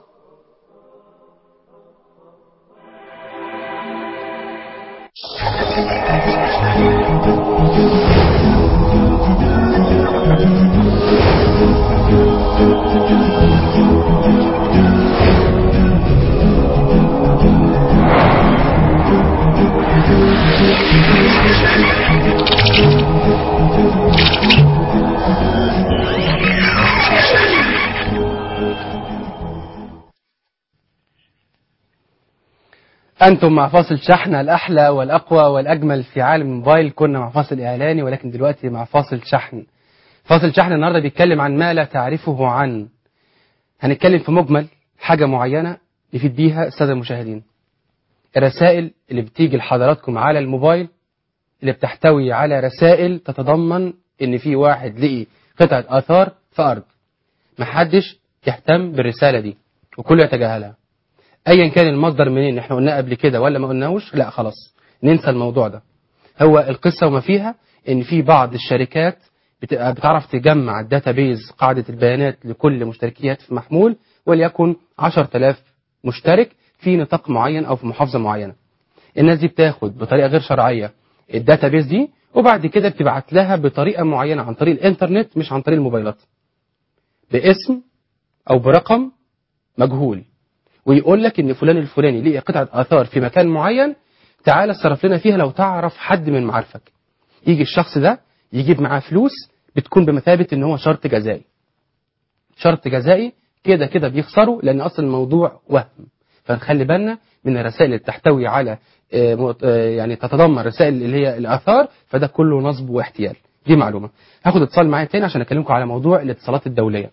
أنتم مع فاصل شحن الأحلى والأقوى والأجمل في عالم الموبايل كنا مع فاصل إعلاني ولكن دلوقتي مع فاصل شحن فاصل شحن النهاردة بيتكلم عن ما لا تعرفه عن هنتكلم في مجمل حاجة معينة يفيد بيها السادة المشاهدين الرسائل اللي بتيجي لحضراتكم على الموبايل اللي بتحتوي على رسائل تتضمن ان في واحد لقي قطعة آثار في أرض محدش يهتم بالرسالة دي وكله يتجاهلها ايا كان المصدر منين احنا قلناه قبل كده ولا ما قلناهوش لا خلاص ننسى الموضوع ده هو القصة وما فيها ان في بعض الشركات بتبقى بتعرف تجمع الداتابيز قاعدة البيانات لكل مشتركيات في محمول وليكن 10000 مشترك في نطاق معين أو في محافظة معينة الناس دي بتاخد بطريقة غير شرعية الداتابيز دي وبعد كده بتبعت لها بطريقة معينة عن طريق الإنترنت مش عن طريق الموبايلات باسم أو برقم مجهول ويقول لك ان فلان الفلاني ليه قطعه اثار في مكان معين تعالى اتصرف لنا فيها لو تعرف حد من معارفك يجي الشخص ده يجيب معاه فلوس بتكون بمثابه ان هو شرط جزائي شرط جزائي كده كده بيخسروا لان اصل الموضوع وهم فنخلي بالنا من الرسائل اللي تحتوي على آه، مو- آه، يعني تتضمن رسائل اللي هي الاثار فده كله نصب واحتيال دي معلومه هاخد اتصال معايا تاني عشان اكلمكم على موضوع الاتصالات الدوليه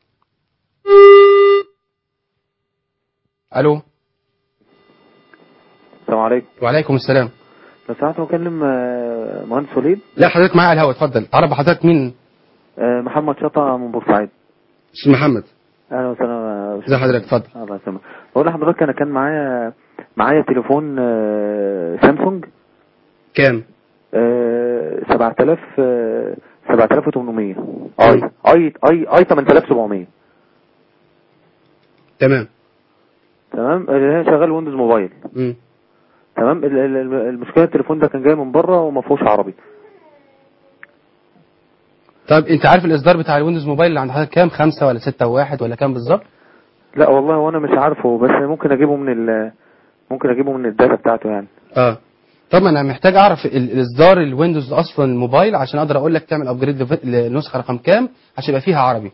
الو السلام عليكم وعليكم السلام لو سمحت بكلم آه، مهندس وليد لا حضرتك معايا على الهوا اتفضل تعرف بحضرتك مين آه، محمد شطة من بورسعيد استاذ محمد اهلا وسهلا ازي حضرتك اتفضل الله يسلمك بقول لحضرتك انا كان معايا معايا تليفون آه، سامسونج كام آه، 7000 آه، 7800 اي اي اي اي 8700 تمام تمام اللي هي شغال ويندوز موبايل مم. تمام ال- ال- ال- المشكله التليفون ده كان جاي من بره وما فيهوش عربي طب انت عارف الاصدار بتاع الويندوز موبايل اللي عند حضرتك كام خمسة ولا ستة وواحد ولا كام بالظبط لا والله وانا مش عارفه بس ممكن اجيبه من ال ممكن اجيبه من الداتا بتاعته يعني اه طب انا محتاج اعرف ال- الاصدار الويندوز اصلا الموبايل عشان اقدر اقول لك تعمل ابجريد لنسخه رقم كام عشان يبقى فيها عربي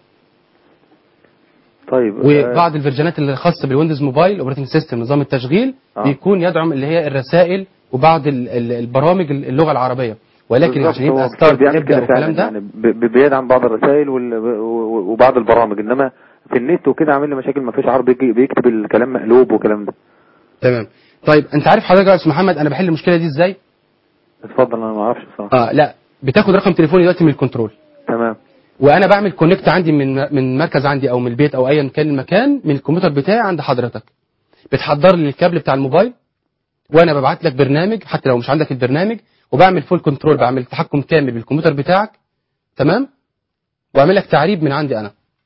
طيب آه، وبعض الفيرجنات اللي خاصه بالويندوز موبايل اوبريتنج سيستم نظام التشغيل آه. بيكون يدعم اللي هي الرسائل وبعض ال- ال- البرامج اللغه العربيه ولكن بالظبط، عشان يبقى هو ستارت بيعمل يبدا كده فعلا والكلام ده يعني ب- ب- بيدعم بعض الرسائل وال- و- وبعض البرامج انما في النت وكده عامل لي مشاكل ما فيش عربي بيجي- بيكتب الكلام مقلوب والكلام ده تمام طيب انت عارف حضرتك يا استاذ محمد انا بحل المشكله دي ازاي اتفضل انا ما اعرفش بصراحه اه لا بتاخد رقم تليفوني دلوقتي من الكنترول تمام وانا بعمل كونكت عندي من من مركز عندي او من البيت او ايا كان المكان من الكمبيوتر بتاعي عند حضرتك بتحضر لي الكابل بتاع الموبايل وانا ببعت لك برنامج حتى لو مش عندك البرنامج وبعمل فول كنترول بعمل تحكم كامل بالكمبيوتر بتاعك تمام واعمل لك تعريب من عندي انا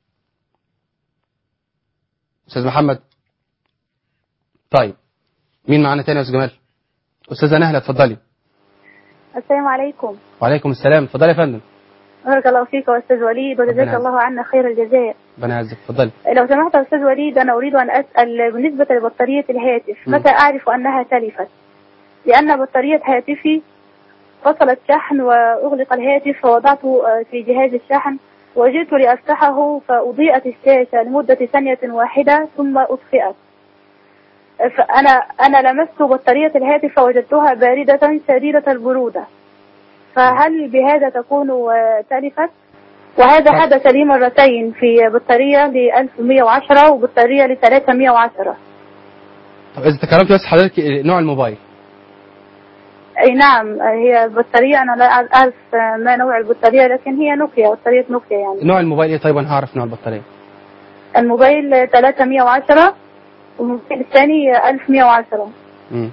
استاذ محمد طيب مين معانا تاني يا استاذ جمال استاذه نهله اتفضلي السلام عليكم وعليكم السلام اتفضلي يا فندم بارك الله فيك يا أستاذ وليد وجزاك ربنا الله عنا خير الجزاء ربنا يعزك اتفضلي لو سمحت يا أستاذ وليد أنا أريد أن أسأل بالنسبة لبطارية الهاتف م. متى أعرف أنها تلفت لأن بطارية هاتفي فصلت شحن وأغلق الهاتف فوضعته آه، في جهاز الشحن وجئت لأفتحه فأضيئت الشاشة لمدة ثانية واحدة ثم أطفئت فأنا أنا لمست بطارية الهاتف فوجدتها باردة شديدة البرودة فهل بهذا تكون آه، تلفت؟ وهذا حدث لي مرتين في بطارية ل 1110 وبطارية ل 310 طب اذا تكرمت بس حضرتك نوع الموبايل أي نعم هي بطارية أنا لا أعرف ما نوع البطارية لكن هي نوكيا بطارية نوكيا يعني نوع الموبايل ايه طيب انا هعرف نوع البطاريه الموبايل 310 والموبايل الثاني 1110 مم.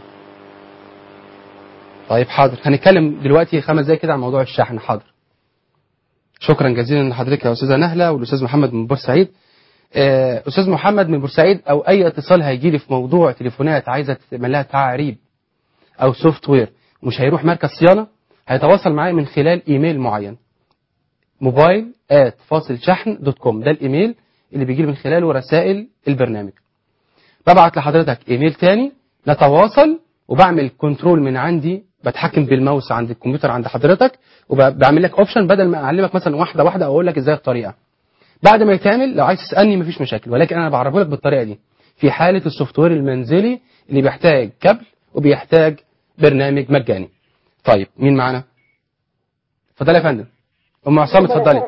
طيب حاضر هنتكلم دلوقتي خمس دقايق كده عن موضوع الشحن حاضر شكرا جزيلا لحضرتك يا استاذه نهله والاستاذ محمد من بورسعيد آه، استاذ محمد من بورسعيد او اي اتصال هيجي لي في موضوع تليفونات عايزه تعمل لها تعريب او سوفت وير ومش هيروح مركز صيانه هيتواصل معايا من خلال ايميل معين موبايل ات فاصل شحن دوت كوم ده الايميل اللي بيجي لي من خلاله رسائل البرنامج ببعت لحضرتك ايميل تاني نتواصل وبعمل كنترول من عندي بتحكم بالماوس عند الكمبيوتر عند حضرتك وبعمل لك اوبشن بدل ما اعلمك مثلا واحده واحده او اقول لك ازاي الطريقه بعد ما يتعمل لو عايز تسالني مفيش مشاكل ولكن انا بعرفه لك بالطريقه دي في حاله السوفت وير المنزلي اللي بيحتاج كابل وبيحتاج برنامج مجاني طيب مين معانا اتفضلي يا فندم ام عصام اتفضلي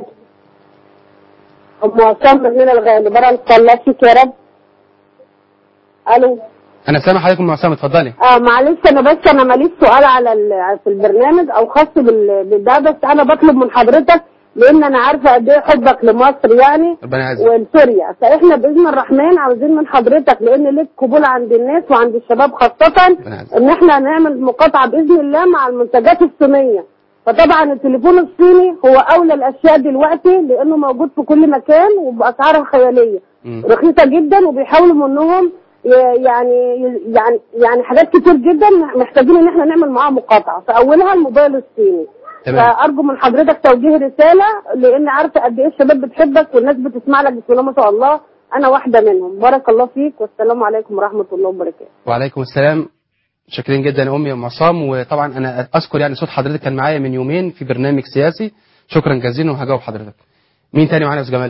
ام عصام من الغالي برا الله فيك يا رب الو انا سامع حضرتك ام عصام اتفضلي اه معلش انا بس انا ماليش سؤال على ال- في البرنامج او خاص بال- بالده بس انا بطلب من حضرتك لان انا عارفه قد ايه حبك لمصر يعني ربنا يعزك ولسوريا فاحنا باذن الرحمن عاوزين من حضرتك لان ليك قبول عند الناس وعند الشباب خاصه ربنا يعزك ان احنا نعمل مقاطعه باذن الله مع المنتجات الصينيه فطبعا التليفون الصيني هو اولى الاشياء دلوقتي لانه موجود في كل مكان وباسعار خياليه رخيصه جدا وبيحاولوا منهم ي- يعني يعني يعني حاجات كتير جدا محتاجين ان احنا نعمل معاها مقاطعه فاولها الموبايل الصيني تمام. فارجو من حضرتك توجيه رساله لان عارفه قد ايه الشباب بتحبك والناس بتسمع لك بسم الله ما شاء الله انا واحده منهم بارك الله فيك والسلام عليكم ورحمه الله وبركاته وعليكم السلام شاكرين جدا يا امي يا ام عصام وطبعا انا اذكر يعني صوت حضرتك كان معايا من يومين في برنامج سياسي شكرا جزيلا وهجاوب حضرتك مين تاني معانا يا استاذ جمال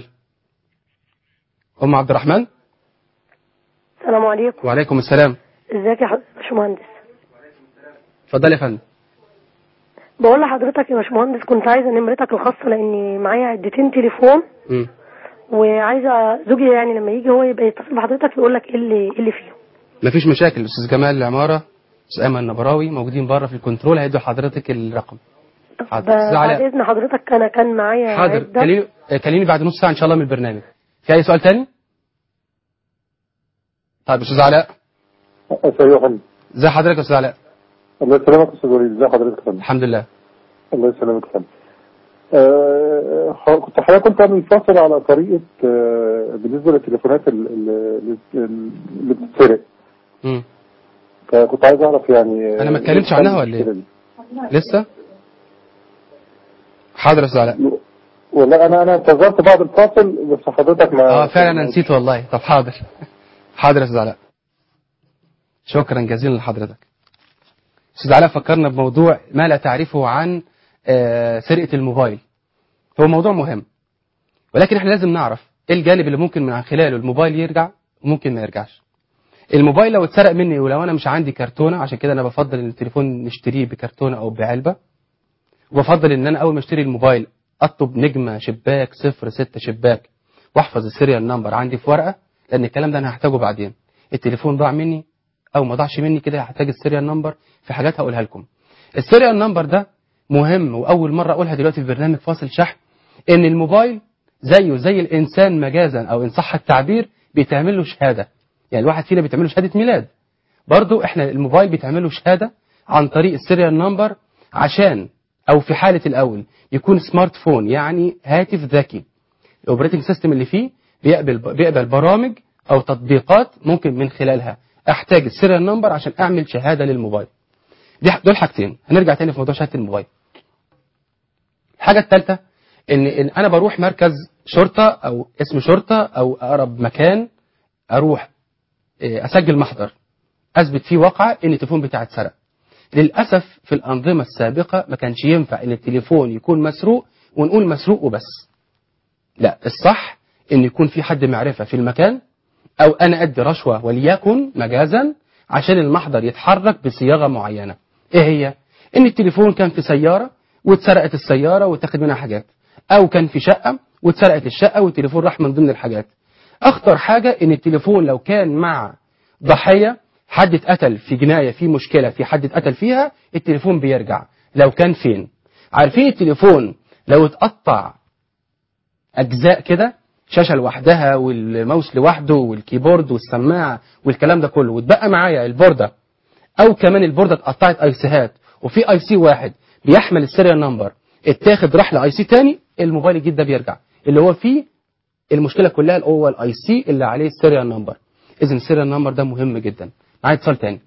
ام عبد الرحمن السلام عليكم وعليكم السلام ازيك يا حضرتك يا باشمهندس اتفضل يا فندم بقول لحضرتك يا باشمهندس كنت عايزه نمرتك الخاصه لاني معايا عدتين تليفون مم. وعايزه زوجي يعني لما يجي هو يبقى يتصل بحضرتك يقول لك ايه اللي ايه اللي فيهم مفيش مشاكل الاستاذ جمال العماره استاذ ايمن النبراوي موجودين بره في الكنترول هيدوا لحضرتك الرقم حاضر ب- استاذ بعد علاء اذن حضرتك انا كان معايا حاضر عدة. كلمني كلمني بعد نص ساعه ان شاء الله من البرنامج في اي سؤال تاني طيب استاذ علاء ايوه يا فندم ازي حضرتك يا استاذ علاء الله يسلمك يا استاذ وليد ازي حضرتك يا فندم الحمد لله الله يسلمك يا فندم آه، ح- كنت حضرتك كنت منفصل على طريقه آه، بالنسبه للتليفونات ال- ال- ال- اللي بتتسرق مم. فكنت عايز اعرف يعني انا ما اتكلمتش عنها ولا ايه لسه حاضر يا استاذ علاء والله انا انا انتظرت بعد الفاصل بس حضرتك ما اه فعلا انا نسيت والله طب حاضر حاضر يا استاذ علاء شكرا جزيلا لحضرتك استاذ علاء فكرنا بموضوع ما لا تعرفه عن آه، سرقه الموبايل هو موضوع مهم ولكن احنا لازم نعرف ايه الجانب اللي ممكن من خلاله الموبايل يرجع وممكن ما يرجعش الموبايل لو اتسرق مني ولو انا مش عندي كرتونه عشان كده انا بفضل ان التليفون نشتريه بكرتونه او بعلبه وبفضل ان انا اول ما اشتري الموبايل اطلب نجمه شباك صفر ستة شباك واحفظ السيريال نمبر عندي في ورقه لان الكلام ده انا هحتاجه بعدين التليفون ضاع مني او ما ضاعش مني كده هحتاج السيريال نمبر في حاجات هقولها لكم السيريال نمبر ده مهم واول مره اقولها دلوقتي في برنامج فاصل شحن ان الموبايل زيه زي الانسان مجازا او ان صح التعبير بيتعمل له شهاده يعني الواحد فينا بيتعمل له شهاده ميلاد برضو احنا الموبايل بيتعمل له شهاده عن طريق السيريال نمبر عشان او في حاله الاول يكون سمارت فون يعني هاتف ذكي الاوبريتنج سيستم اللي فيه بيقبل بيقبل برامج او تطبيقات ممكن من خلالها احتاج السيريال نمبر عشان اعمل شهاده للموبايل دي دول حاجتين هنرجع تاني في موضوع شهاده الموبايل الحاجه الثالثه ان ان انا بروح مركز شرطه او اسم شرطه او اقرب مكان اروح إيه، اسجل محضر اثبت فيه واقعه ان التليفون بتاعي اتسرق للاسف في الانظمه السابقه ما كانش ينفع ان التليفون يكون مسروق ونقول مسروق وبس لا الصح ان يكون في حد معرفه في المكان او انا ادي رشوه وليكن مجازا عشان المحضر يتحرك بصياغه معينه ايه هي ان التليفون كان في سياره واتسرقت السياره واتاخد منها حاجات او كان في شقه واتسرقت الشقه والتليفون راح من ضمن الحاجات اخطر حاجه ان التليفون لو كان مع ضحيه حد اتقتل في جنايه في مشكله في حد اتقتل فيها التليفون بيرجع لو كان فين عارفين التليفون لو اتقطع اجزاء كده شاشه لوحدها والماوس لوحده والكيبورد والسماعه والكلام ده كله واتبقى معايا البورده او كمان البورده اتقطعت ايسيهات وفي اي سي واحد بيحمل السيريال نمبر اتاخد راح لاي سي تاني الموبايل الجديد ده بيرجع اللي هو فيه المشكله كلها اللي هو الاي سي اللي عليه السيريال نمبر اذا السيريال نمبر ده مهم جدا معايا اتصال تاني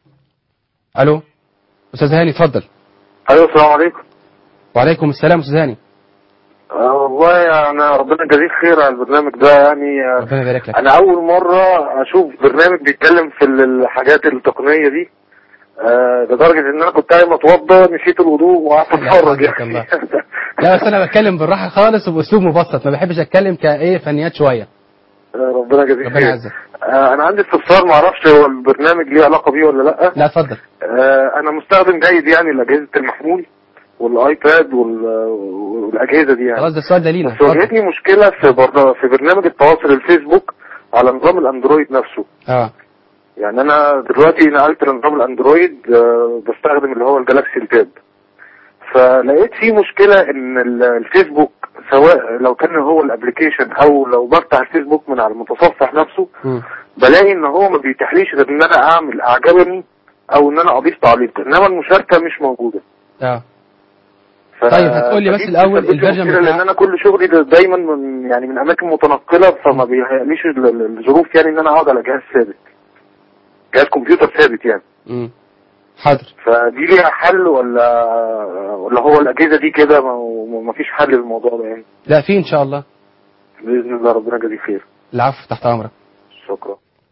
الو استاذ هاني اتفضل ايوه السلام عليكم وعليكم السلام استاذ هاني آه والله يعني ربنا يجازيك خير على البرنامج ده يعني آه، ربنا يبارك لك انا اول مره اشوف برنامج بيتكلم في الحاجات التقنيه دي آه، لدرجه ان انا كنت قايم اتوضى نسيت الوضوء وقعدت اتفرج يحفظك الله. لا بس انا بتكلم بالراحه خالص وباسلوب مبسط ما بحبش اتكلم كايه فنيات شويه آه، ربنا يجازيك ربنا خير يعزك آه، انا عندي استفسار ما اعرفش هو البرنامج ليه علاقه بيه ولا لا لا اتفضل آه، انا مستخدم جيد يعني لاجهزه المحمول والايباد وال- والاجهزه دي يعني خلاص ده السؤال ده لينا بس اتفضل. واجهتني مشكله في برضه في برنامج التواصل الفيسبوك على نظام الاندرويد نفسه اه يعني انا دلوقتي نقلت لنظام الاندرويد آه، بستخدم اللي هو الجالاكسي التاب فلقيت فيه مشكله ان ال- الفيسبوك سواء لو كان هو الابلكيشن او لو بفتح الفيسبوك من على المتصفح نفسه مم. بلاقي ان هو ما بيتيحليش غير ان انا اعمل اعجبني او ان انا اضيف تعليق انما المشاركه مش موجوده اه ف- طيب هتقول لي بس فدي الاول بتسبب لي الفيرجن مشكلة بتاع لان انا كل شغلي ده دايما من يعني من اماكن متنقله فما بيهيأليش ال- ال- الظروف يعني ان انا اقعد على جهاز ثابت جهاز كمبيوتر ثابت يعني مم. حاضر فدي ليها حل ولا ولا هو الاجهزه دي كده ما ما فيش حل للموضوع ده يعني لا في ان شاء الله باذن الله ربنا يجازيه خير العفو تحت امرك شكرا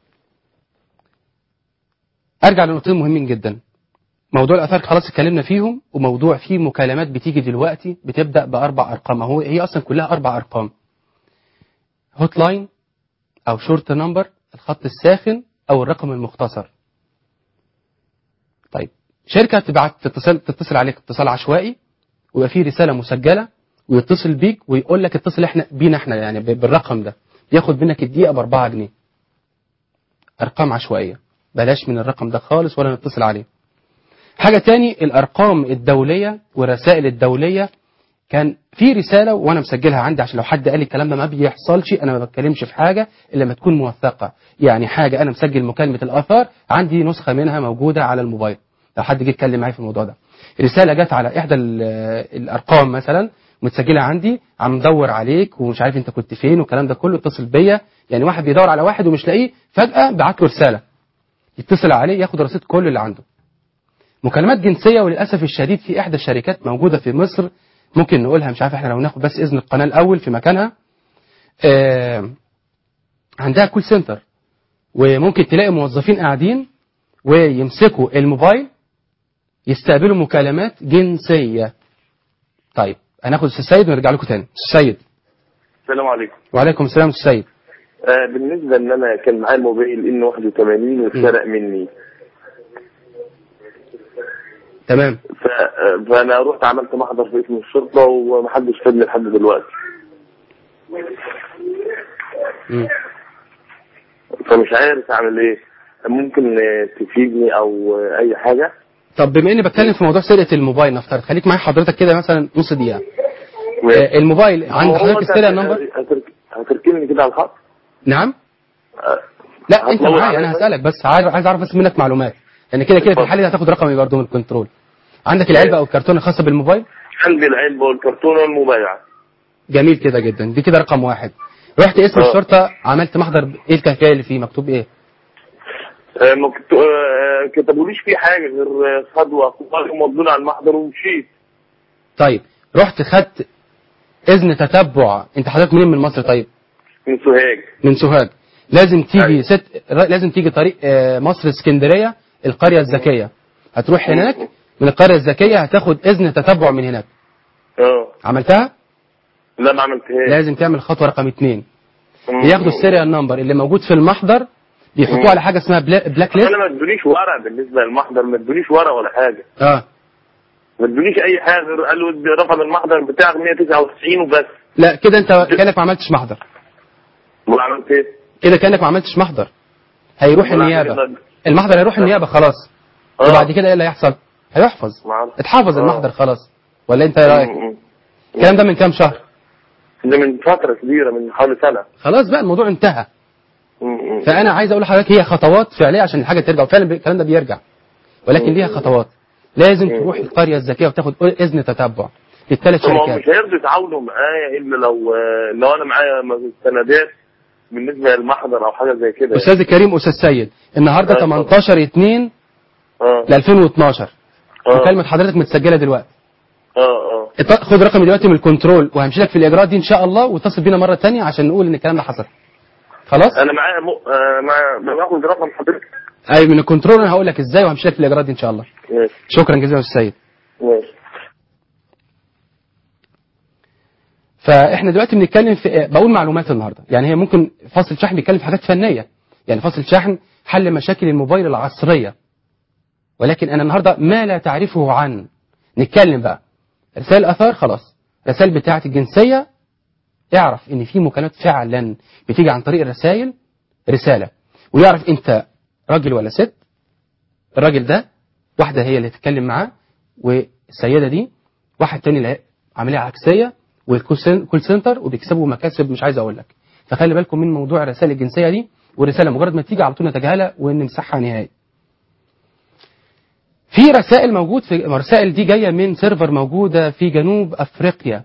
ارجع لنقطتين مهمين جدا موضوع الاثار خلاص اتكلمنا فيهم وموضوع فيه مكالمات بتيجي دلوقتي بتبدا باربع ارقام هو هي اصلا كلها اربع ارقام هوت لاين او شورت نمبر الخط الساخن او الرقم المختصر طيب شركه تبعت تتصل تتصل عليك اتصال عشوائي ويبقى فيه رساله مسجله ويتصل بيك ويقول لك اتصل احنا بينا احنا يعني ب- بالرقم ده ياخد منك الدقيقه ب 4 جنيه ارقام عشوائيه بلاش من الرقم ده خالص ولا نتصل عليه حاجة تاني الأرقام الدولية والرسائل الدولية كان في رسالة وأنا مسجلها عندي عشان لو حد قال لي الكلام ده ما بيحصلش أنا ما بتكلمش في حاجة إلا لما تكون موثقة يعني حاجة أنا مسجل مكالمة الآثار عندي نسخة منها موجودة على الموبايل لو حد جه يتكلم معايا في الموضوع ده رسالة جت على إحدى ال- الأرقام مثلا متسجلة عندي عم ندور عليك ومش عارف أنت كنت فين والكلام ده كله اتصل بيا يعني واحد بيدور على واحد ومش لاقيه فجأة بعت له رسالة يتصل عليه ياخد رصيد كل اللي عنده مكالمات جنسية وللأسف الشديد في إحدى الشركات موجودة في مصر ممكن نقولها مش عارف احنا لو ناخد بس إذن القناة الأول في مكانها آه عندها كول سنتر وممكن تلاقي موظفين قاعدين ويمسكوا الموبايل يستقبلوا مكالمات جنسية طيب هناخد أستاذ سيد ونرجع لكم تاني أستاذ سيد السلام عليكم وعليكم السلام أستاذ سيد آه بالنسبة ان انا كان معايا موبايل ان 81 واتسرق مني تمام ف... آه، فانا رحت عملت محضر في اسم الشرطة ومحدش فادني لحد دلوقتي مم. فمش عارف اعمل ايه ممكن آه، تفيدني او آه، اي حاجة طب بما اني بتكلم في موضوع سرقه الموبايل نفترض خليك معايا حضرتك كده مثلا نص دقيقه آه، الموبايل عند هو حضرتك أنت السرقه هت- نمبر هترك- هتركني كده على الخط نعم لا انت هتدور معايا على انا إيه؟ هسالك بس عايز عايز اعرف بس منك معلومات لان كده كده في الحاله دي هتاخد رقمي برضه من الكنترول عندك العلبه او الكرتونه الخاصه بالموبايل عندي العلبة والكرتونة والمبايعة جميل كده جدا دي كده رقم واحد رحت اسم آه. الشرطه عملت محضر ايه الكافيه اللي فيه مكتوب ايه آه، ما كت- آه، كتبوليش فيه حاجة غير آه، خدوا أخبار ومضوني على المحضر ومشيت طيب رحت خدت اذن تتبع انت حضرتك منين من مصر طيب من سوهاج من سوهاج لازم تيجي ست لازم تيجي طريق آه، مصر اسكندريه القريه الذكيه هتروح هناك من القريه الذكيه هتاخد اذن تتبع من هناك اه عملتها لا ما عملتهاش لازم تعمل خطوه رقم اتنين مم. بياخدوا السيريال نمبر اللي موجود في المحضر مم. بيحطوه على حاجه اسمها بلا- بلاك ليست انا ما ادونيش ورق بالنسبه للمحضر ما ادونيش ورق ولا حاجه اه ما ادونيش اي حاجه غير قالوا ادي رقم المحضر بتاعك 199 وبس لا كده انت كانك ما عملتش محضر وعملت ايه؟ كده كانك ما عملتش محضر هيروح ولا النيابه عملت- المحضر هيروح النيابه خلاص آه. وبعد كده ايه اللي هيحصل هيحفظ معرفش. اتحفظ آه. المحضر خلاص ولا انت ايه رايك مم. الكلام ده من كام شهر ده من فتره كبيره من حوالي سنه خلاص بقى الموضوع انتهى مم. فانا عايز اقول لحضرتك هي خطوات فعليه عشان الحاجه ترجع وفعلا الكلام ده بيرجع ولكن ليها خطوات لازم تروح القريه الذكيه وتاخد اذن تتبع للثلاث هم شركات مش هيرضوا يتعاونوا معايا الا لو لو انا معايا مستندات بالنسبه للمحضر او حاجه زي كده استاذ الكريم استاذ سيد النهارده آه، 18 2 اه ل 2012 آه. مكالمه حضرتك متسجله دلوقتي اه اه ات- خد رقمي دلوقتي من الكنترول وهمشي لك في الاجراءات دي ان شاء الله واتصل بينا مره ثانيه عشان نقول ان الكلام ده حصل خلاص انا معايا م... آه مع... باخد رقم حضرتك اي من الكنترول انا هقول لك ازاي وهمشي لك في الاجراءات دي ان شاء الله ماشي شكرا جزيلا يا استاذ سيد ماشي فاحنا دلوقتي بنتكلم في بقول معلومات النهارده يعني هي ممكن فصل شحن بيتكلم في حاجات فنيه يعني فصل شحن حل مشاكل الموبايل العصريه ولكن انا النهارده ما لا تعرفه عن نتكلم بقى رسائل الاثار خلاص رسائل بتاعه الجنسيه اعرف ان في مكالمات فعلا بتيجي عن طريق الرسائل رساله ويعرف انت راجل ولا ست الراجل ده واحده هي اللي تتكلم معاه والسيده دي واحد تاني اللي عمليه عكسيه والكول سن- كول سنتر وبيكسبوا مكاسب مش عايز اقول لك فخلي بالكم من موضوع الرسائل الجنسيه دي والرساله مجرد ما تيجي على طول نتجاهلها ونمسحها نهائي في رسائل موجود في الرسائل دي جايه من سيرفر موجوده في جنوب افريقيا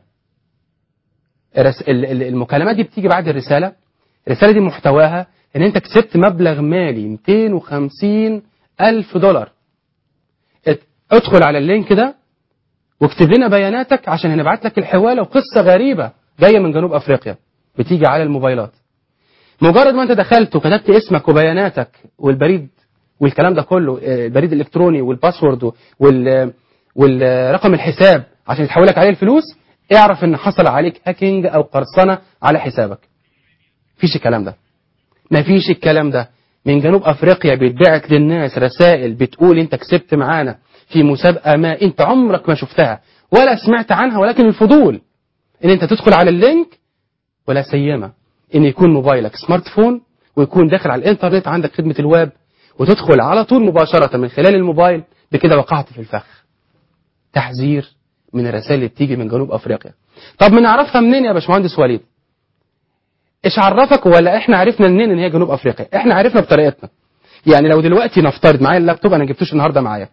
الرس- ال- ال- المكالمات دي بتيجي بعد الرساله الرساله دي محتواها ان انت كسبت مبلغ مالي 250 الف دولار ات- ادخل على اللينك ده واكتب لنا بياناتك عشان هنبعت لك الحواله وقصه غريبه جايه من جنوب افريقيا بتيجي على الموبايلات مجرد ما انت دخلت وكتبت اسمك وبياناتك والبريد والكلام ده كله آه، البريد الالكتروني والباسورد وال والرقم الحساب عشان يتحول لك عليه الفلوس اعرف ان حصل عليك هاكينج او قرصنه على حسابك مفيش الكلام ده مفيش الكلام ده من جنوب افريقيا بيتبعت للناس رسائل بتقول انت كسبت معانا في مسابقه ما انت عمرك ما شفتها ولا سمعت عنها ولكن الفضول ان انت تدخل على اللينك ولا سيما ان يكون موبايلك سمارت فون ويكون داخل على الانترنت عندك خدمه الويب وتدخل على طول مباشره من خلال الموبايل بكده وقعت في الفخ تحذير من الرسائل اللي بتيجي من جنوب افريقيا طب بنعرفها منين يا باشمهندس وليد ايش عرفك ولا احنا عرفنا منين ان هي جنوب افريقيا احنا عرفنا بطريقتنا يعني لو دلوقتي نفترض معايا اللابتوب انا جبتوش النهارده معايا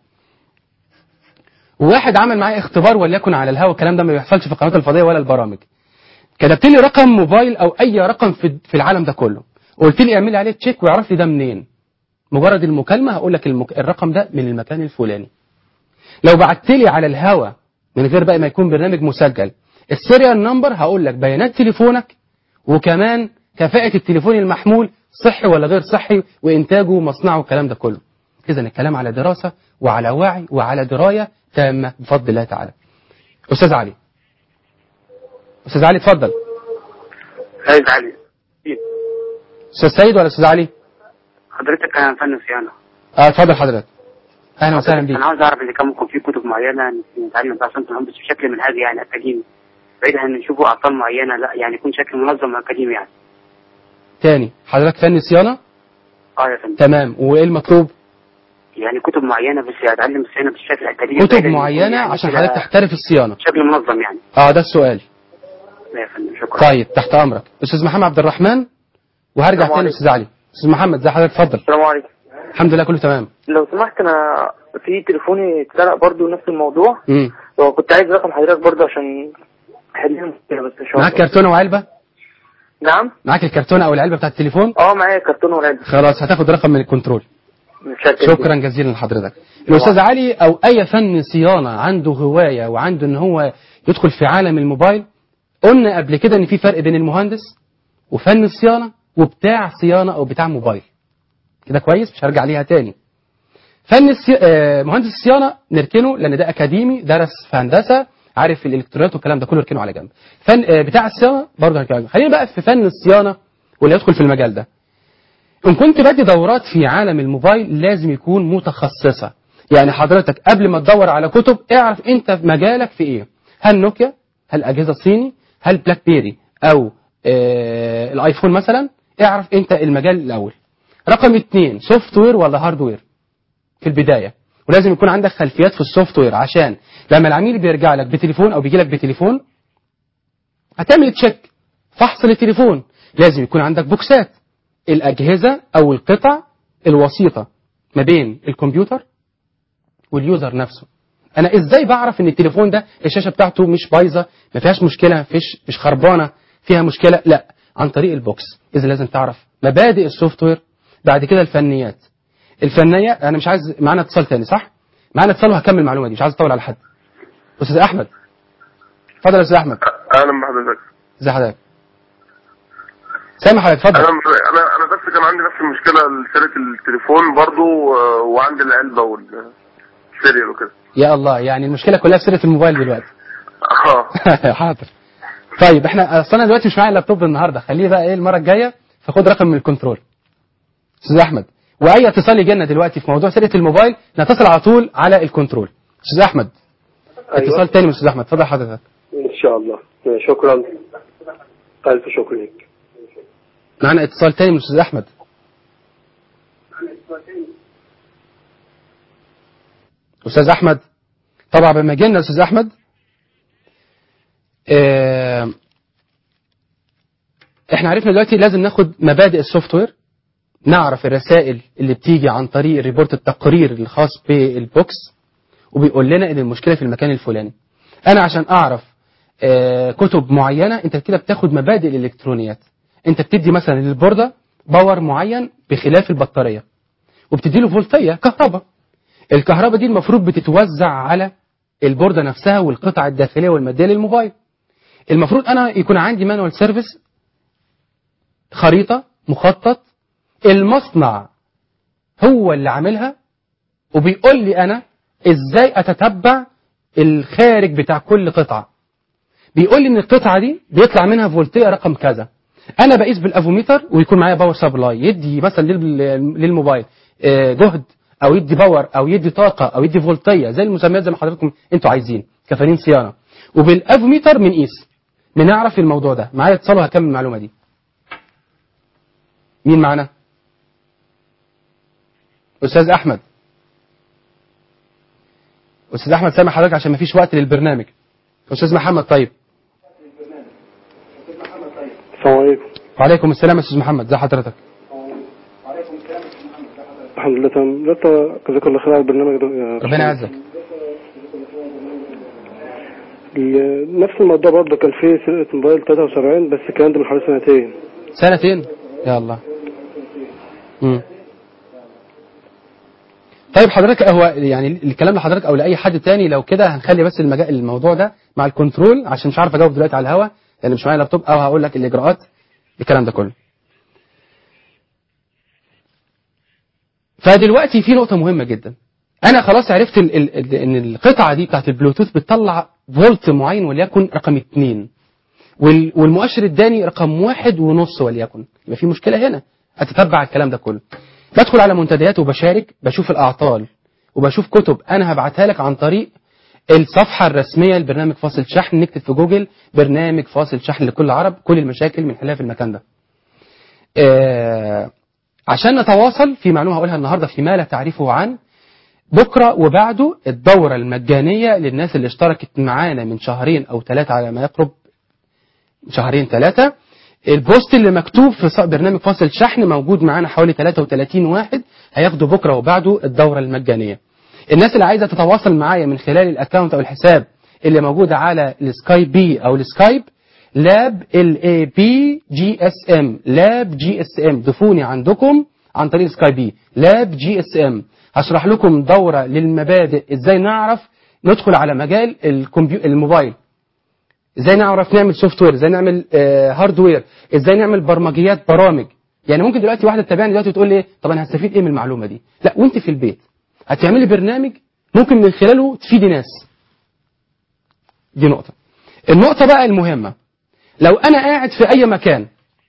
وواحد عمل معايا اختبار وليكن على الهواء الكلام ده ما بيحصلش في القنوات الفضائيه ولا البرامج كتبت لي رقم موبايل او اي رقم في في العالم ده كله وقلت لي اعمل لي عليه تشيك ويعرف لي ده منين مجرد المكالمه هقول لك المك... الرقم ده من المكان الفلاني لو بعت لي على الهوا من غير بقى ما يكون برنامج مسجل السيريال نمبر هقول لك بيانات تليفونك وكمان كفاءة التليفون المحمول صحي ولا غير صحي وإنتاجه ومصنعه والكلام ده كله إذا الكلام على دراسة وعلى وعي وعلى دراية تامة بفضل الله تعالى أستاذ علي أستاذ علي اتفضل سيد علي أستاذ سيد ولا أستاذ علي حضرتك انا فن صيانه اه اتفضل حضرتك أهلا وسهلا بيك انا عاوز اعرف اذا كان ممكن في كتب معينه نتعلم بها صنف المهندس بشكل منهجي يعني اكاديمي بعيد عن نشوفه اعطال معينه لا يعني يكون شكل منظم واكاديمي يعني تاني حضرتك فني صيانة اه يا فندم تمام وإيه المطلوب يعني كتب معينه بس اتعلم الصيانه بشكل اكاديمي كتب بعيد عن يكون معينة يعني عشان كده حضرتك تحترف الصيانة بشكل منظم يعني اه ده السؤال لا يا فندم شكرا طيب تحت امرك استاذ محمد عبد الرحمن وهرجع السلام تاني استاذ علي استاذ محمد زي حضرتك اتفضل السلام عليكم الحمد لله كله تمام لو سمحت انا في تليفوني اتسرق برضو نفس الموضوع امم وكنت عايز رقم حضرتك برضو عشان احل المشكله بس مش معاك عارف. كرتونه وعلبه نعم معاك الكرتونه او العلبه بتاعت التليفون اه معايا كرتون ولاد خلاص هتاخد رقم من الكنترول متشكر شكرا جزيلا لحضرتك الاستاذ علي او اي فن صيانه عنده هوايه وعنده ان هو يدخل في عالم الموبايل قلنا قبل كده ان في فرق بين المهندس وفن الصيانه وبتاع صيانه او بتاع موبايل كده كويس مش هرجع ليها تاني فن السي... آه، مهندس الصيانه نركنه لان ده اكاديمي درس في هندسه عارف الالكترونيات والكلام ده كله نركنه على جنب فن آه، بتاع الصيانه برضه هنركنه على جنب خلينا بقى في فن الصيانه واللي يدخل في المجال ده ان كنت بدي دورات في عالم الموبايل لازم يكون متخصصه يعني حضرتك قبل ما تدور على كتب اعرف انت في مجالك في ايه هل نوكيا هل اجهزه صيني هل بلاك بيري او آه الايفون مثلا اعرف انت المجال الاول رقم اتنين سوفت وير ولا هارد وير في البدايه ولازم يكون عندك خلفيات في السوفت وير عشان لما العميل بيرجع لك بتليفون او بيجي لك بتليفون هتعمل تشيك فحص للتليفون لازم يكون عندك بوكسات الأجهزة أو القطع الوسيطة ما بين الكمبيوتر واليوزر نفسه أنا إزاي بعرف إن التليفون ده الشاشة بتاعته مش بايظة ما فيهاش مشكلة مفيش مش خربانة فيها مشكلة لا عن طريق البوكس إذا لازم تعرف مبادئ السوفت وير بعد كده الفنيات الفنية أنا مش عايز معانا اتصال تاني صح؟ معانا اتصال وهكمل المعلومة دي مش عايز أطول على حد أستاذ أحمد اتفضل يا أستاذ أحمد اهلا بحضرتك ازي حضرتك سامح حضرتك اتفضل انا انا انا بس كان عندي نفس المشكله سرقه التليفون برضو آه، وعندي العلبه والسيريال وكده يا الله يعني المشكلة كلها في سيرة الموبايل دلوقتي اه حاضر طيب احنا اصل انا دلوقتي مش معايا اللابتوب النهارده خليه بقى ايه المره الجايه فخد رقم من الكنترول استاذ احمد واي اتصال يجي لنا دلوقتي في موضوع سرقه الموبايل نتصل على طول على الكنترول استاذ احمد أيوة. اتصال تاني من استاذ احمد اتفضل حضرتك ان شاء الله شكرا الف شكر لك معانا اتصال تاني من استاذ احمد استاذ احمد طبعا لما جينا استاذ احمد اه احنا عرفنا دلوقتي لازم ناخد مبادئ السوفت وير نعرف الرسائل اللي بتيجي عن طريق الريبورت التقرير الخاص بالبوكس وبيقول لنا ان المشكله في المكان الفلاني انا عشان اعرف آه، كتب معينه انت كده بتاخد مبادئ الالكترونيات انت بتدي مثلا للبورده باور معين بخلاف البطاريه وبتدي له فولتيه كهرباء الكهرباء دي المفروض بتتوزع على البورده نفسها والقطع الداخليه والماديه للموبايل المفروض انا يكون عندي مانوال سيرفيس خريطه مخطط المصنع هو اللي عاملها وبيقول لي انا ازاي اتتبع الخارج بتاع كل قطعه بيقول لي ان القطعه دي بيطلع منها فولتيه رقم كذا انا بقيس بالافوميتر ويكون معايا باور سبلاي يدي مثلا لل- للموبايل آه، جهد او يدي باور او يدي طاقه او يدي فولتيه زي المسميات زي ما حضراتكم انتوا عايزين كفانين صيانه وبالافوميتر بنقيس بنعرف الموضوع ده معايا اتصال وهكمل المعلومه دي مين معانا استاذ احمد استاذ احمد سامع حضرتك عشان مفيش وقت للبرنامج استاذ محمد طيب السلام عليكم وعليكم السلام يا استاذ محمد ازي حضرتك الحمد لله تمام لا ت- جزاك الله خير على البرنامج ده يا ربنا يعزك ال- نفس الموضوع برضه كان فيه سرقة موبايل 73 بس الكلام ده من حوالي سنتين سنتين يا الله مم. طيب حضرتك هو يعني الكلام لحضرتك او لاي حد تاني لو كده هنخلي بس المجال الموضوع ده مع الكنترول عشان مش عارف اجاوب دلوقتي على الهوا لان مش معايا لابتوب او هقول لك الاجراءات الكلام ده كله فدلوقتي في نقطة مهمة جدا أنا خلاص عرفت ال ال ال إن القطعة دي بتاعت البلوتوث بتطلع فولت معين وليكن رقم اتنين وال والمؤشر الثاني رقم واحد ونص وليكن يبقى في مشكلة هنا أتتبع الكلام ده كله بدخل على منتديات وبشارك بشوف الأعطال وبشوف كتب أنا هبعتها لك عن طريق الصفحة الرسمية لبرنامج فاصل شحن نكتب في جوجل برنامج فاصل شحن لكل عرب كل المشاكل من حلها في المكان ده آه عشان نتواصل في معلومة هقولها النهاردة فيما لا تعرفه عن بكرة وبعده الدورة المجانية للناس اللي اشتركت معانا من شهرين أو ثلاثة على ما يقرب شهرين ثلاثة البوست اللي مكتوب في ص- برنامج فاصل شحن موجود معانا حوالي 33 واحد هياخدوا بكرة وبعده الدورة المجانية الناس اللي عايزة تتواصل معايا من خلال الاكونت أو الحساب اللي موجود على السكايب بي أو السكايب لاب ال اي بي جي اس ام لاب جي اس ام ضيفوني عندكم عن طريق سكاي بي لاب جي اس ام هشرح لكم دورة للمبادئ ازاي نعرف ندخل على مجال الكمبيو... الموبايل ازاي نعرف نعمل سوفت وير ازاي نعمل آه هاردوير ازاي نعمل برمجيات برامج يعني ممكن دلوقتي واحده تتابعني دلوقتي وتقول لي إيه؟ طب انا هستفيد ايه من المعلومه دي لا وانت في البيت هتعملي برنامج ممكن من خلاله تفيدي ناس دي نقطه النقطه بقى المهمه لو انا قاعد في اي مكان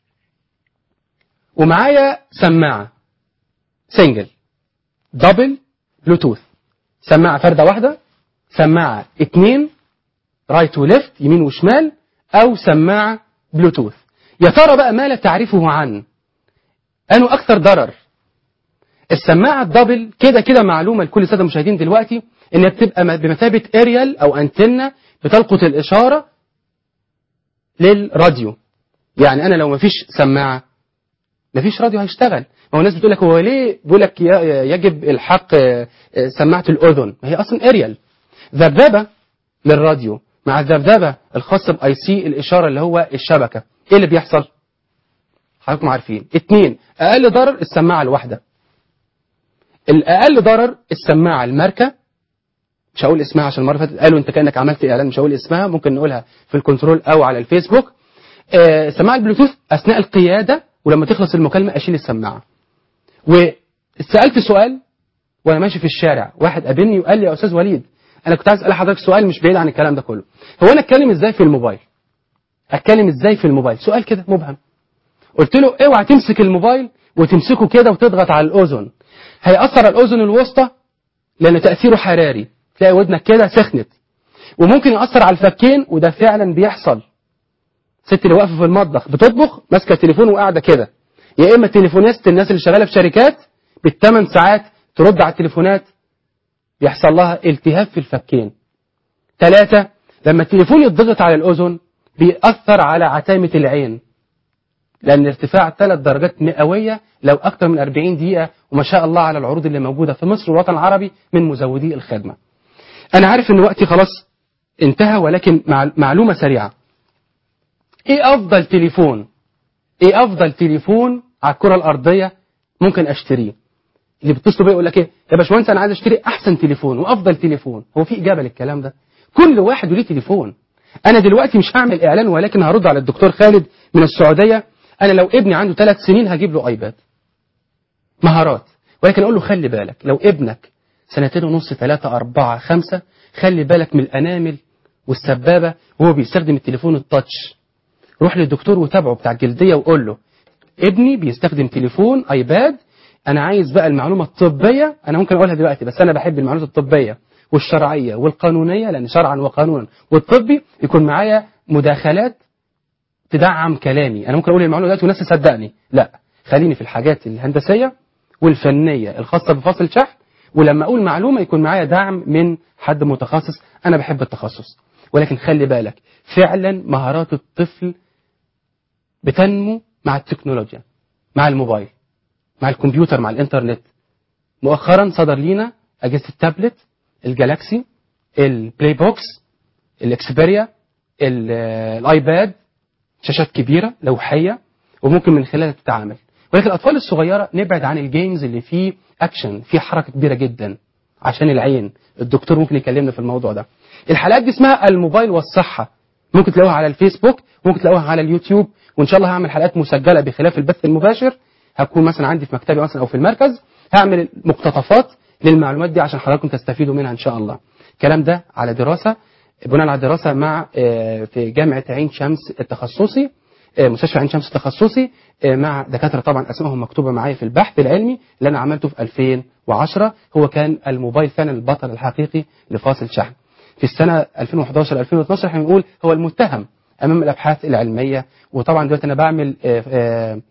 ومعايا سماعه سنجل دبل بلوتوث سماعه فرده واحده سماعه اتنين رايت وليفت يمين وشمال او سماعه بلوتوث يا ترى بقى ما لا تعرفه عن انه اكثر ضرر السماعه الدبل كده كده معلومه لكل الساده المشاهدين دلوقتي انها بتبقى م- بمثابه اريال او انتنه بتلقط الاشاره للراديو يعني انا لو مفيش سماعه مفيش راديو هيشتغل ما هو الناس بتقول لك هو ليه بيقول لك ي- يجب الحاق آه، آه، سماعه الاذن ما هي اصلا اريال ذبذبه للراديو مع الذبذبه الخاصه باي سي الاشاره اللي هو الشبكه ايه اللي بيحصل حضراتكم عارفين اتنين اقل ضرر السماعه الواحده الاقل ضرر السماعه الماركه مش هقول اسمها عشان المره اللي فاتت قالوا انت كانك عملت اعلان مش هقول اسمها ممكن نقولها في الكنترول او على الفيسبوك آه، سماعه البلوتوث اثناء القياده ولما تخلص المكالمه اشيل السماعه وسالت سؤال وانا ماشي في الشارع واحد قابلني وقال لي يا استاذ وليد انا كنت عايز اسال حضرتك سؤال مش بعيد عن الكلام ده كله هو انا اتكلم ازاي في الموبايل اتكلم ازاي في الموبايل سؤال كده مبهم قلت له اوعى تمسك الموبايل وتمسكه كده وتضغط على الاذن هيأثر على الاذن الوسطى لان تأثيره حراري تلاقي ودنك كده سخنت وممكن يأثر على الفكين وده فعلا بيحصل ست اللي واقفه في المطبخ بتطبخ ماسكه التليفون وقاعده كده يا اما تليفونيست الناس اللي شغاله في شركات بالثمان ساعات ترد على التليفونات بيحصل لها التهاب في الفكين ثلاثة لما التليفون يضغط على الأذن بيأثر على عتامة العين لأن ارتفاع ثلاث درجات مئوية لو أكثر من 40 دقيقة وما شاء الله على العروض اللي موجودة في مصر والوطن العربي من مزودي الخدمة انا عارف ان وقتي خلاص انتهى ولكن مع معلومه سريعه ايه افضل تليفون ايه افضل تليفون على الكره الارضيه ممكن اشتريه اللي بيتصلوا بيا يقول لك ايه يا باشمهندس انا عايز اشتري احسن تليفون وافضل تليفون هو في اجابه للكلام ده كل واحد وليه تليفون انا دلوقتي مش هعمل اعلان ولكن هرد على الدكتور خالد من السعوديه انا لو ابني عنده ثلاث سنين هجيب له ايباد مهارات ولكن اقول له خلي بالك لو ابنك سنتين ونص ثلاثة أربعة خمسة خلي بالك من الأنامل والسبابة وهو بيستخدم التليفون التاتش روح للدكتور وتابعه بتاع الجلدية وقول له ابني بيستخدم تليفون ايباد انا عايز بقى المعلومة الطبية انا ممكن اقولها دلوقتي بس انا بحب المعلومات الطبية والشرعية والقانونية لان شرعا وقانونا والطبي يكون معايا مداخلات تدعم كلامي انا ممكن اقول المعلومة دلوقتي والناس تصدقني لا خليني في الحاجات الهندسية والفنية الخاصة بفصل شحن ولما اقول معلومة يكون معايا دعم من حد متخصص انا بحب التخصص ولكن خلي بالك فعلا مهارات الطفل بتنمو مع التكنولوجيا مع الموبايل مع الكمبيوتر مع الانترنت مؤخرا صدر لينا اجهزه التابلت الجالاكسي البلاي بوكس الاكسبيريا ال- الايباد شاشات كبيره لوحيه وممكن من خلالها تتعامل ولكن الاطفال الصغيره نبعد عن الجيمز اللي فيه اكشن فيه حركه كبيره جدا عشان العين الدكتور ممكن يكلمنا في الموضوع ده الحلقات دي اسمها الموبايل والصحه ممكن تلاقوها على الفيسبوك ممكن تلاقوها على اليوتيوب وان شاء الله هعمل حلقات مسجله بخلاف البث المباشر هكون مثلا عندي في مكتبي مثلا او في المركز هعمل مقتطفات للمعلومات دي عشان حضراتكم تستفيدوا منها ان شاء الله الكلام ده على دراسه بناء على دراسه مع آه، في جامعه عين شمس التخصصي آه، مستشفى عين شمس التخصصي آه، مع دكاتره طبعا اسمائهم مكتوبه معايا في البحث العلمي اللي انا عملته في 2010 هو كان الموبايل فعلا البطل الحقيقي لفاصل شحن في السنه 2011 2012 احنا بنقول هو المتهم امام الابحاث العلميه وطبعا دلوقتي انا بعمل آه، آه،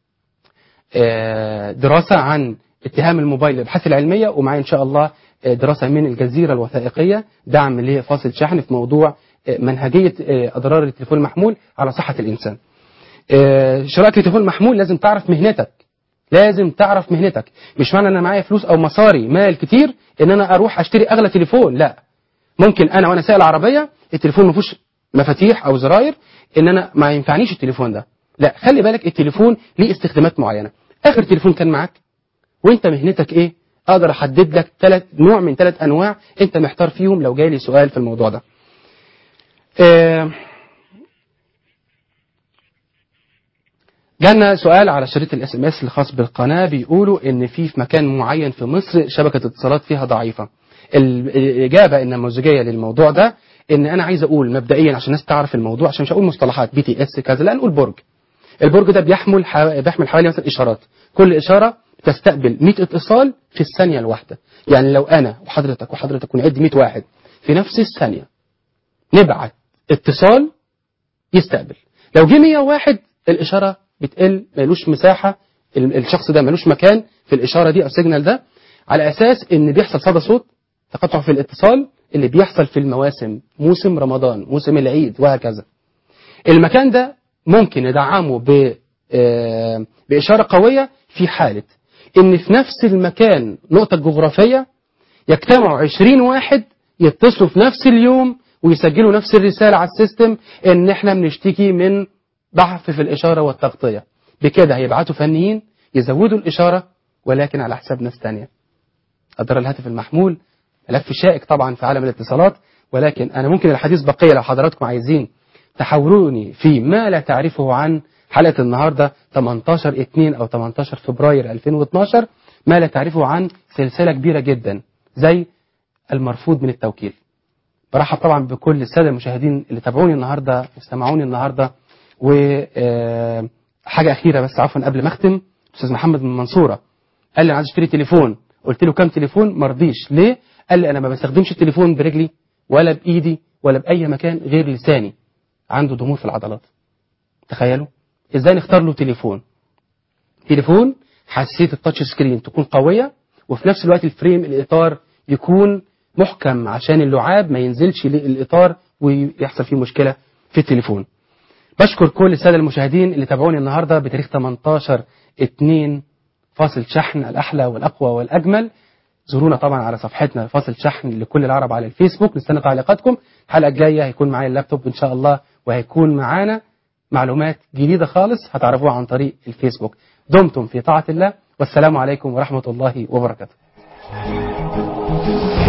آه، دراسه عن اتهام الموبايل للابحاث العلميه ومعايا ان شاء الله آه، دراسه من الجزيره الوثائقيه دعم لفاصل شحن في موضوع آه، منهجيه آه، اضرار التليفون المحمول على صحه الانسان. آه، شراء التليفون المحمول لازم تعرف مهنتك لازم تعرف مهنتك مش معنى ان انا معايا فلوس او مصاري مال كتير ان انا اروح اشتري اغلى تليفون لا ممكن انا وانا سايق العربيه التليفون ما فيهوش مفاتيح او زراير ان انا ما ينفعنيش التليفون ده لا خلي بالك التليفون ليه استخدامات معينه اخر تليفون كان معاك وانت مهنتك ايه اقدر احدد لك ثلاث نوع من ثلاث انواع انت محتار فيهم لو جاي لي سؤال في الموضوع ده آه، جانا سؤال على شريط الاس ام اس الخاص بالقناه بيقولوا ان في في مكان معين في مصر شبكه اتصالات فيها ضعيفه ال- الاجابه النموذجيه للموضوع ده ان انا عايز اقول مبدئيا عشان الناس تعرف الموضوع عشان مش هقول مصطلحات بي تي اس كذا لا نقول برج البرج ده بيحمل حو... بيحمل حوالي مثلا اشارات كل اشاره تستقبل 100 اتصال في الثانيه الواحده يعني لو انا وحضرتك وحضرتك ونعد 100 واحد في نفس الثانيه نبعت اتصال يستقبل لو جه 101 الاشاره بتقل ملوش مساحه ال- الشخص ده ملوش مكان في الاشاره دي او السيجنال ده على اساس ان بيحصل صدى صوت تقطع في الاتصال اللي بيحصل في المواسم موسم رمضان موسم العيد وهكذا المكان ده ممكن ندعمه ب آه، بإشارة قوية في حالة إن في نفس المكان نقطة جغرافية يجتمعوا 20 واحد يتصلوا في نفس اليوم ويسجلوا نفس الرسالة على السيستم إن إحنا بنشتكي من ضعف في الإشارة والتغطية بكده هيبعتوا فنيين يزودوا الإشارة ولكن على حساب ناس تانية أضرار الهاتف المحمول ملف شائك طبعا في عالم الاتصالات ولكن أنا ممكن الحديث بقية لو حضراتكم عايزين تحاوروني في ما لا تعرفه عن حلقة النهاردة 18 2 أو 18 فبراير 2012 ما لا تعرفه عن سلسلة كبيرة جدا زي المرفوض من التوكيل برحب طبعا بكل السادة المشاهدين اللي تابعوني النهاردة واستمعوني النهاردة وحاجة أخيرة بس عفوا قبل ما أختم أستاذ محمد من المنصورة قال لي أنا عايز أشتري تليفون قلت له كام تليفون مرضيش ليه قال لي أنا ما بستخدمش التليفون برجلي ولا بإيدي ولا بأي مكان غير لساني عنده ضمور في العضلات تخيلوا ازاي نختار له تليفون تليفون حساسيه التاتش سكرين تكون قويه وفي نفس الوقت الفريم الاطار يكون محكم عشان اللعاب ما ينزلش الاطار ويحصل فيه مشكله في التليفون بشكر كل الساده المشاهدين اللي تابعوني النهارده بتاريخ 18 2 فاصل شحن الاحلى والاقوى والاجمل زورونا طبعا على صفحتنا فاصل شحن لكل العرب على الفيسبوك نستنى تعليقاتكم الحلقه الجايه هيكون معايا اللابتوب ان شاء الله وهيكون معانا معلومات جديده خالص هتعرفوها عن طريق الفيسبوك دمتم في طاعه الله والسلام عليكم ورحمه الله وبركاته